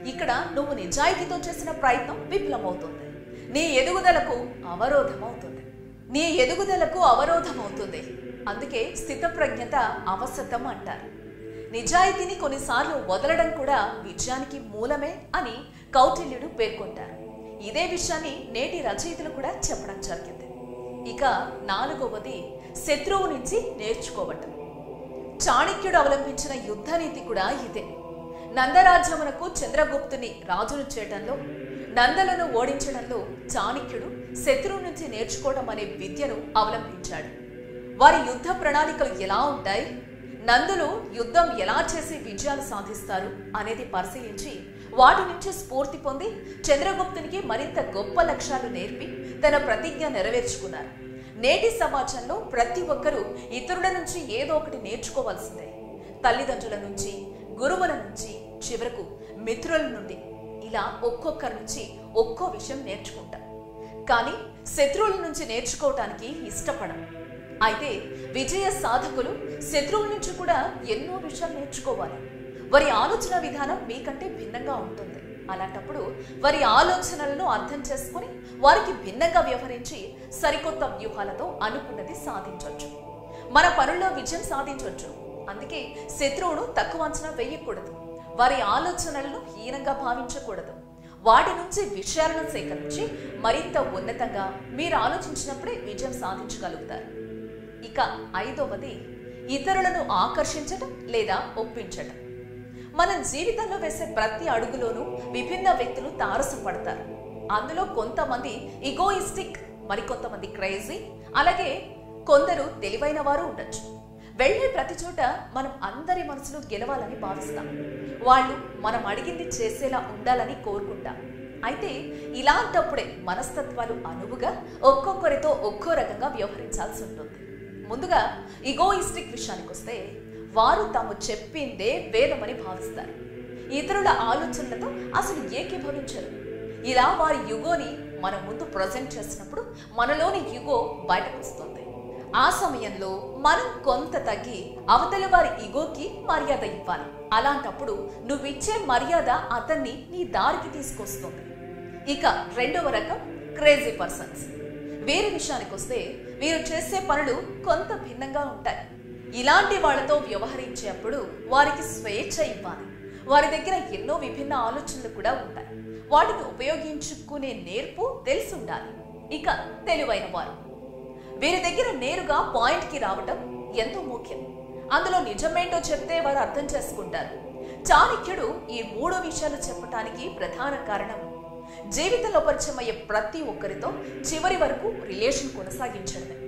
ఇక్కడ నువ్వు నిజాయితీతో చేసిన ప్రయత్నం విఫలమవుతుంది నీ ఎదుగుదలకు అవరోధమవుతుంది నీ ఎదుగుదలకు అవరోధమవుతుంది అందుకే స్థితప్రజ్ఞత అవసతం అంటారు నిజాయితీని కొన్నిసార్లు వదలడం కూడా విజయానికి మూలమే అని కౌటిల్యుడు పేర్కొంటారు ఇదే విషయాన్ని నేటి రచయితలు కూడా చెప్పడం జరిగింది ఇక నాలుగవది శత్రువు నుంచి నేర్చుకోవటం చాణక్యుడు అవలంబించిన యుద్ధ నీతి కూడా ఇదే నందరాజ్యమునకు చంద్రగుప్తుని రాజును చేయడంలో నందలను ఓడించడంలో చాణక్యుడు శత్రువు నుంచి నేర్చుకోవడం అనే విద్యను అవలంబించాడు వారి యుద్ధ ప్రణాళికలు ఎలా ఉంటాయి నందులు యుద్ధం ఎలా చేసి విజయాలు సాధిస్తారు అనేది పరిశీలించి వాటి నుంచి స్ఫూర్తి పొంది చంద్రగుప్తునికి మరింత గొప్ప లక్ష్యాలు నేర్పి తన ప్రతిజ్ఞ నెరవేర్చుకున్నారు నేటి సమాజంలో ప్రతి ఒక్కరూ ఇతరుల నుంచి ఏదో ఒకటి నేర్చుకోవాల్సిందే తల్లిదండ్రుల నుంచి గురువుల నుంచి చివరకు మిత్రుల నుండి ఇలా ఒక్కొక్కరి నుంచి ఒక్కో విషయం నేర్చుకుంటాం కానీ శత్రువుల నుంచి నేర్చుకోవటానికి ఇష్టపడం అయితే విజయ సాధకులు శత్రువుల నుంచి కూడా ఎన్నో విషయాలు నేర్చుకోవాలి వారి ఆలోచన విధానం మీకంటే భిన్నంగా ఉంటుంది అలాంటప్పుడు వారి ఆలోచనలను అర్థం చేసుకుని వారికి భిన్నంగా వ్యవహరించి సరికొత్త వ్యూహాలతో అనుకున్నది సాధించవచ్చు మన పనుల్లో విజయం సాధించవచ్చు అందుకే శత్రువును తక్కువ అంచనా వేయకూడదు వారి ఆలోచనలను హీనంగా భావించకూడదు వాటి నుంచి విషయాలను సేకరించి మరింత ఉన్నతంగా మీరు ఆలోచించినప్పుడే విజయం సాధించగలుగుతారు ఇక ఐదవది ఇతరులను ఆకర్షించటం లేదా ఒప్పించటం మనం జీవితంలో వేసే ప్రతి అడుగులోనూ విభిన్న వ్యక్తులు తారసపడతారు అందులో కొంతమంది ఇగోయిస్టిక్ మరికొంతమంది క్రేజీ అలాగే కొందరు తెలివైన వారు ఉండొచ్చు వెళ్ళే ప్రతి చోట మనం అందరి మనసులు గెలవాలని భావిస్తాం వాళ్ళు మనం అడిగింది చేసేలా ఉండాలని కోరుకుంటాం అయితే ఇలాంటప్పుడే మనస్తత్వాలు అనువుగా ఒక్కొక్కరితో ఒక్కో రకంగా వ్యవహరించాల్సి ఉంటుంది ముందుగా ఇగోయిస్టిక్ విషయానికి వస్తే వారు తాము చెప్పిందే వేదమని భావిస్తారు ఇతరుల ఆలోచనలతో అసలు ఏకీభవించరు ఇలా వారి యుగోని మన ముందు ప్రజెంట్ చేసినప్పుడు మనలోని యుగో బయటకు వస్తుంది ఆ సమయంలో మనం కొంత తగ్గి అవతల వారి ఇగోకి మర్యాద ఇవ్వాలి అలాంటప్పుడు నువ్విచ్చే మర్యాద అతన్ని నీ దారికి తీసుకొస్తుంది ఇక రెండవ రకం క్రేజీ పర్సన్స్ వీరి విషయానికి వస్తే వీరు చేసే పనులు కొంత భిన్నంగా ఉంటాయి ఇలాంటి వాళ్ళతో వ్యవహరించేప్పుడు వారికి స్వేచ్ఛ ఇవ్వాలి వారి దగ్గర ఎన్నో విభిన్న ఆలోచనలు కూడా ఉంటాయి వాటిని ఉపయోగించుకునే నేర్పు తెలిసి ఉండాలి ఇక తెలివైన వారు వీరి దగ్గర నేరుగా పాయింట్కి రావటం ఎంతో ముఖ్యం అందులో నిజమేంటో చెప్తే వారు అర్థం చేసుకుంటారు చాణక్యుడు ఈ మూడు విషయాలు చెప్పటానికి ప్రధాన కారణం జీవితంలో పరిచయం అయ్యే ప్రతి ఒక్కరితో చివరి వరకు రిలేషన్ కొనసాగించడమే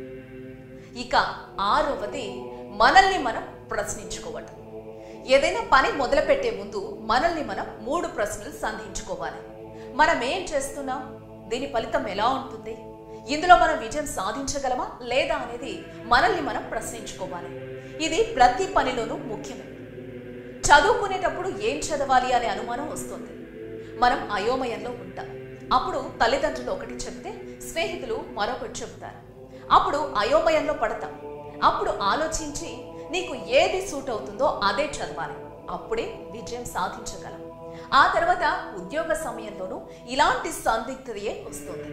ఇక ఆరవది మనల్ని మనం ప్రశ్నించుకోవటం ఏదైనా పని మొదలుపెట్టే ముందు మనల్ని మనం మూడు ప్రశ్నలు సంధించుకోవాలి మనం ఏం చేస్తున్నాం దీని ఫలితం ఎలా ఉంటుంది ఇందులో మనం విజయం సాధించగలమా లేదా అనేది మనల్ని మనం ప్రశ్నించుకోవాలి ఇది ప్రతి పనిలోనూ ముఖ్యమే చదువుకునేటప్పుడు ఏం చదవాలి అనే అనుమానం వస్తుంది మనం అయోమయంలో ఉంటాం అప్పుడు తల్లిదండ్రులు ఒకటి చెప్తే స్నేహితులు మరొకటి చెబుతారు అప్పుడు అయోమయంలో పడతాం అప్పుడు ఆలోచించి నీకు ఏది సూట్ అవుతుందో అదే చదవాలి అప్పుడే విజయం సాధించగలం ఆ తర్వాత ఉద్యోగ సమయంలోనూ ఇలాంటి సందిగ్ధతయే వస్తుంది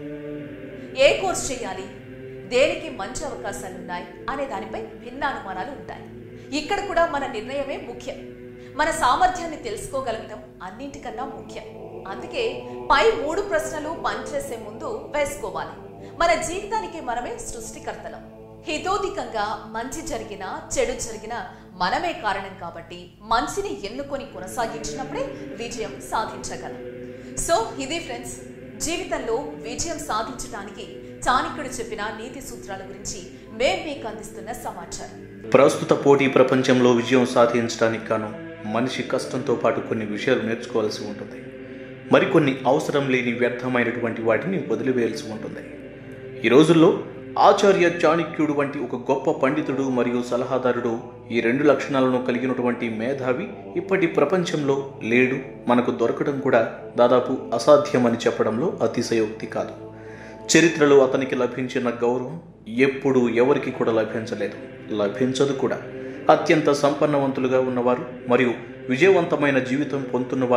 ఏ కోర్స్ చేయాలి దేనికి మంచి అవకాశాలు ఉన్నాయి అనే దానిపై భిన్న అనుమానాలు ఉంటాయి ఇక్కడ కూడా మన నిర్ణయమే ముఖ్యం మన సామర్థ్యాన్ని తెలుసుకోగలగడం అన్నింటికన్నా ముఖ్యం అందుకే పై మూడు ప్రశ్నలు పనిచేసే ముందు వేసుకోవాలి మన జీవితానికి మనమే సృష్టికర్తలం హితోధికంగా మంచి జరిగినా చెడు జరిగినా మనమే కారణం కాబట్టి మంచిని ఎన్నుకొని కొనసాగించినప్పుడే విజయం సాధించగలం సో ఇది ఫ్రెండ్స్ జీవితంలో విజయం సాధించడానికి చాణక్యుడు చెప్పిన నీతి సూత్రాల గురించి మేం మీకు అందిస్తున్న సమాచారం ప్రస్తుత పోటీ ప్రపంచంలో విజయం సాధించడానికి గాను మనిషి కష్టంతో పాటు కొన్ని విషయాలు నేర్చుకోవాల్సి ఉంటుంది మరికొన్ని అవసరం లేని వ్యర్థమైనటువంటి వాటిని వదిలివేయాల్సి ఉంటుంది ఈ రోజుల్లో ఆచార్య చాణక్యుడు వంటి ఒక గొప్ప పండితుడు మరియు సలహాదారుడు ఈ రెండు లక్షణాలను కలిగినటువంటి మేధావి ఇప్పటి ప్రపంచంలో లేడు మనకు దొరకడం కూడా దాదాపు అసాధ్యమని చెప్పడంలో అతిశయోక్తి కాదు చరిత్రలో అతనికి లభించిన గౌరవం ఎప్పుడు ఎవరికి కూడా లభించలేదు లభించదు కూడా అత్యంత సంపన్నవంతులుగా ఉన్నవారు మరియు విజయవంతమైన జీవితం పొందుతున్నవారు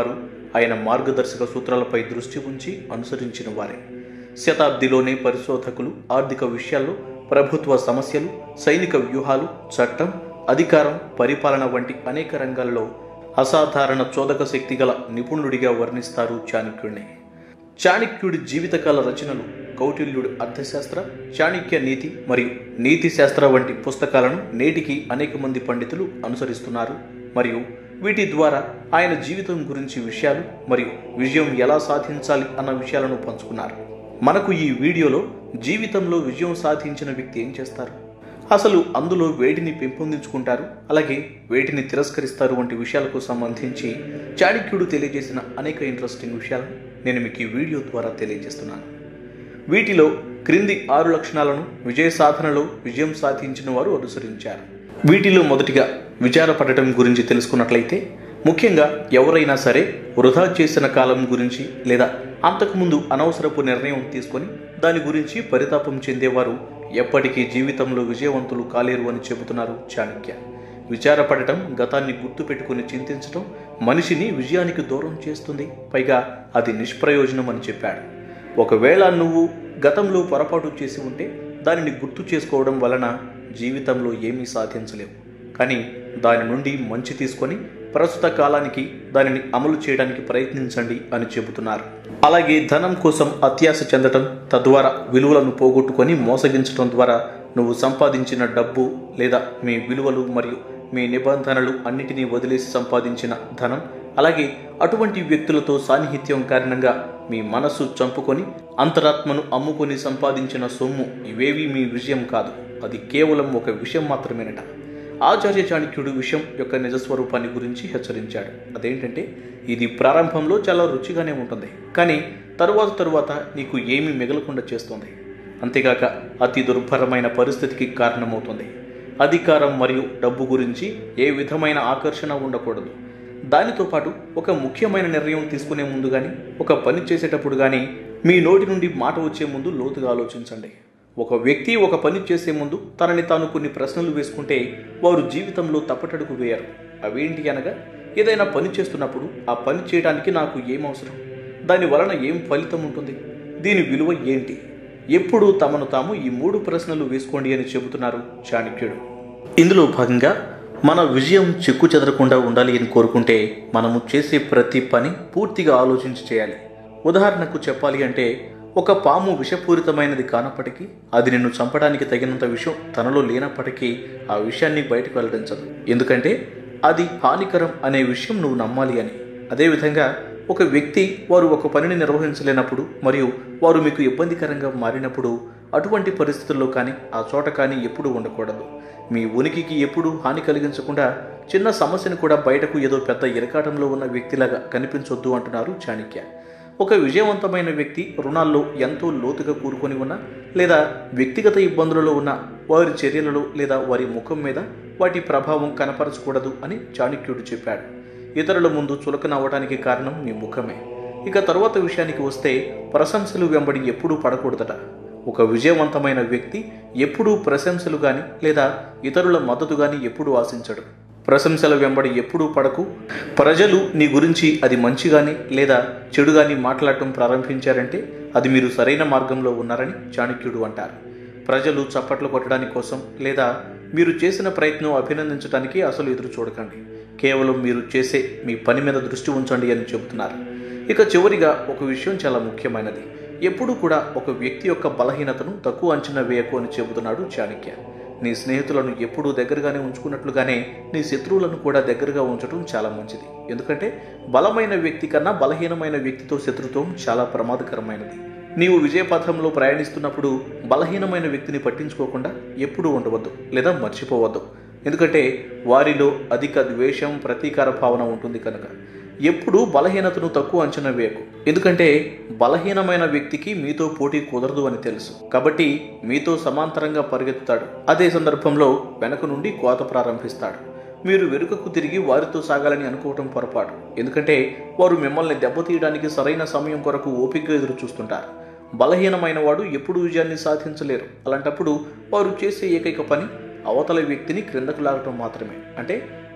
ఆయన మార్గదర్శక సూత్రాలపై దృష్టి ఉంచి అనుసరించిన వారే శతాబ్దిలోనే పరిశోధకులు ఆర్థిక విషయాల్లో ప్రభుత్వ సమస్యలు సైనిక వ్యూహాలు చట్టం అధికారం పరిపాలన వంటి అనేక రంగాల్లో అసాధారణ చోదక శక్తి గల నిపుణుడిగా వర్ణిస్తారు చాణక్యుడిని చాణక్యుడి జీవితకాల రచనలు కౌటిల్యుడి అర్థశాస్త్ర చాణక్య నీతి మరియు నీతి శాస్త్ర వంటి పుస్తకాలను నేటికి అనేక మంది పండితులు అనుసరిస్తున్నారు మరియు వీటి ద్వారా ఆయన జీవితం గురించి విషయాలు మరియు విజయం ఎలా సాధించాలి అన్న విషయాలను పంచుకున్నారు మనకు ఈ వీడియోలో జీవితంలో విజయం సాధించిన వ్యక్తి ఏం చేస్తారు అసలు అందులో వేటిని పెంపొందించుకుంటారు అలాగే వేటిని తిరస్కరిస్తారు వంటి విషయాలకు సంబంధించి చాణక్యుడు తెలియజేసిన అనేక ఇంట్రెస్టింగ్ విషయాలను నేను మీకు ఈ వీడియో ద్వారా తెలియజేస్తున్నాను వీటిలో క్రింది ఆరు లక్షణాలను విజయ సాధనలో విజయం సాధించిన వారు అనుసరించారు వీటిలో మొదటిగా విచారపడటం గురించి తెలుసుకున్నట్లయితే ముఖ్యంగా ఎవరైనా సరే వృధా చేసిన కాలం గురించి లేదా అంతకుముందు అనవసరపు నిర్ణయం తీసుకొని దాని గురించి పరితాపం చెందేవారు ఎప్పటికీ జీవితంలో విజయవంతులు కాలేరు అని చెబుతున్నారు చాణక్య విచారపడటం గతాన్ని గుర్తుపెట్టుకుని చింతించడం మనిషిని విజయానికి దూరం చేస్తుంది పైగా అది నిష్ప్రయోజనం అని చెప్పాడు ఒకవేళ నువ్వు గతంలో పొరపాటు చేసి ఉంటే దానిని గుర్తు చేసుకోవడం వలన జీవితంలో ఏమీ సాధించలేవు కానీ దాని నుండి మంచి తీసుకొని ప్రస్తుత కాలానికి దానిని అమలు చేయడానికి ప్రయత్నించండి అని చెబుతున్నారు అలాగే ధనం కోసం అత్యాశ చెందటం తద్వారా విలువలను పోగొట్టుకొని మోసగించడం ద్వారా నువ్వు సంపాదించిన డబ్బు లేదా మీ విలువలు మరియు మీ నిబంధనలు అన్నిటినీ వదిలేసి సంపాదించిన ధనం అలాగే అటువంటి వ్యక్తులతో సాన్నిహిత్యం కారణంగా మీ మనస్సు చంపుకొని అంతరాత్మను అమ్ముకొని సంపాదించిన సొమ్ము ఇవేవి మీ విజయం కాదు అది కేవలం ఒక విషయం మాత్రమేనట ఆచార్య చాణక్యుడు విషయం యొక్క నిజస్వరూపాన్ని గురించి హెచ్చరించాడు అదేంటంటే ఇది ప్రారంభంలో చాలా రుచిగానే ఉంటుంది కానీ తరువాత తరువాత నీకు ఏమీ మిగలకుండా చేస్తుంది అంతేగాక అతి దుర్భరమైన పరిస్థితికి కారణమవుతుంది అధికారం మరియు డబ్బు గురించి ఏ విధమైన ఆకర్షణ ఉండకూడదు దానితో పాటు ఒక ముఖ్యమైన నిర్ణయం తీసుకునే ముందు కానీ ఒక పని చేసేటప్పుడు కానీ మీ నోటి నుండి మాట వచ్చే ముందు లోతుగా ఆలోచించండి ఒక వ్యక్తి ఒక పని చేసే ముందు తనని తాను కొన్ని ప్రశ్నలు వేసుకుంటే వారు జీవితంలో తప్పటడుగు వేయరు అవేంటి అనగా ఏదైనా పని చేస్తున్నప్పుడు ఆ పని చేయడానికి నాకు ఏం అవసరం దాని వలన ఏం ఫలితం ఉంటుంది దీని విలువ ఏంటి ఎప్పుడు తమను తాము ఈ మూడు ప్రశ్నలు వేసుకోండి అని చెబుతున్నారు చాణక్యుడు ఇందులో భాగంగా మన విజయం చెక్కు చెదరకుండా ఉండాలి అని కోరుకుంటే మనము చేసే ప్రతి పని పూర్తిగా ఆలోచించి చేయాలి ఉదాహరణకు చెప్పాలి అంటే ఒక పాము విషపూరితమైనది కానప్పటికీ అది నిన్ను చంపడానికి తగినంత విషయం తనలో లేనప్పటికీ ఆ విషయాన్ని బయటకు వెల్లడించదు ఎందుకంటే అది హానికరం అనే విషయం నువ్వు నమ్మాలి అని అదేవిధంగా ఒక వ్యక్తి వారు ఒక పనిని నిర్వహించలేనప్పుడు మరియు వారు మీకు ఇబ్బందికరంగా మారినప్పుడు అటువంటి పరిస్థితుల్లో కానీ ఆ చోట కానీ ఎప్పుడూ ఉండకూడదు మీ ఉనికికి ఎప్పుడూ హాని కలిగించకుండా చిన్న సమస్యను కూడా బయటకు ఏదో పెద్ద ఇరకాటంలో ఉన్న వ్యక్తిలాగా కనిపించొద్దు అంటున్నారు చాణక్య ఒక విజయవంతమైన వ్యక్తి రుణాల్లో ఎంతో లోతుగా కూరుకొని ఉన్న లేదా వ్యక్తిగత ఇబ్బందులలో ఉన్న వారి చర్యలలో లేదా వారి ముఖం మీద వాటి ప్రభావం కనపరచకూడదు అని చాణక్యుడు చెప్పాడు ఇతరుల ముందు చులకన అవ్వడానికి కారణం మీ ముఖమే ఇక తరువాత విషయానికి వస్తే ప్రశంసలు వెంబడి ఎప్పుడూ పడకూడదట ఒక విజయవంతమైన వ్యక్తి ఎప్పుడూ ప్రశంసలు గాని లేదా ఇతరుల మద్దతు గాని ఎప్పుడూ ఆశించడు ప్రశంసల వెంబడి ఎప్పుడూ పడకు ప్రజలు నీ గురించి అది మంచిగాని లేదా చెడుగాని మాట్లాడటం ప్రారంభించారంటే అది మీరు సరైన మార్గంలో ఉన్నారని చాణక్యుడు అంటారు ప్రజలు చప్పట్లు కొట్టడానికి కోసం లేదా మీరు చేసిన ప్రయత్నం అభినందించడానికి అసలు ఎదురు చూడకండి కేవలం మీరు చేసే మీ పని మీద దృష్టి ఉంచండి అని చెబుతున్నారు ఇక చివరిగా ఒక విషయం చాలా ముఖ్యమైనది ఎప్పుడూ కూడా ఒక వ్యక్తి యొక్క బలహీనతను తక్కువ అంచనా వేయకు అని చెబుతున్నాడు చాణక్య నీ స్నేహితులను ఎప్పుడూ దగ్గరగానే ఉంచుకున్నట్లుగానే నీ శత్రువులను కూడా దగ్గరగా ఉంచడం చాలా మంచిది ఎందుకంటే బలమైన వ్యక్తి కన్నా బలహీనమైన వ్యక్తితో శత్రుత్వం చాలా ప్రమాదకరమైనది నీవు విజయపథంలో ప్రయాణిస్తున్నప్పుడు బలహీనమైన వ్యక్తిని పట్టించుకోకుండా ఎప్పుడూ ఉండవద్దు లేదా మర్చిపోవద్దు ఎందుకంటే వారిలో అధిక ద్వేషం ప్రతీకార భావన ఉంటుంది కనుక ఎప్పుడూ బలహీనతను తక్కువ అంచనా వేయకు ఎందుకంటే బలహీనమైన వ్యక్తికి మీతో పోటీ కుదరదు అని తెలుసు కాబట్టి మీతో సమాంతరంగా పరిగెత్తుతాడు అదే సందర్భంలో వెనక నుండి కోత ప్రారంభిస్తాడు మీరు వెనుకకు తిరిగి వారితో సాగాలని అనుకోవటం పొరపాటు ఎందుకంటే వారు మిమ్మల్ని దెబ్బతీయడానికి సరైన సమయం కొరకు ఓపికగా ఎదురు చూస్తుంటారు బలహీనమైన వాడు ఎప్పుడు విజయాన్ని సాధించలేరు అలాంటప్పుడు వారు చేసే ఏకైక పని అవతల వ్యక్తిని క్రిందకు లాగటం మాత్రమే అంటే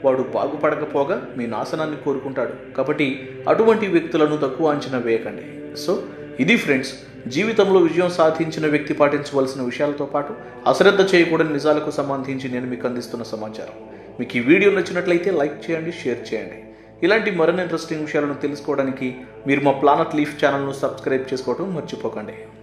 వాడు బాగుపడకపోగా మీ నాశనాన్ని కోరుకుంటాడు కాబట్టి అటువంటి వ్యక్తులను తక్కువ అంచనా వేయకండి సో ఇది ఫ్రెండ్స్ జీవితంలో విజయం సాధించిన వ్యక్తి పాటించవలసిన విషయాలతో పాటు అశ్రద్ధ చేయకూడని నిజాలకు సంబంధించి నేను మీకు అందిస్తున్న సమాచారం మీకు ఈ వీడియో నచ్చినట్లయితే లైక్ చేయండి షేర్ చేయండి ఇలాంటి మరిన్ని ఇంట్రెస్టింగ్ విషయాలను తెలుసుకోవడానికి మీరు మా ప్లానట్ లీఫ్ ఛానల్ను సబ్స్క్రైబ్ చేసుకోవడం మర్చిపోకండి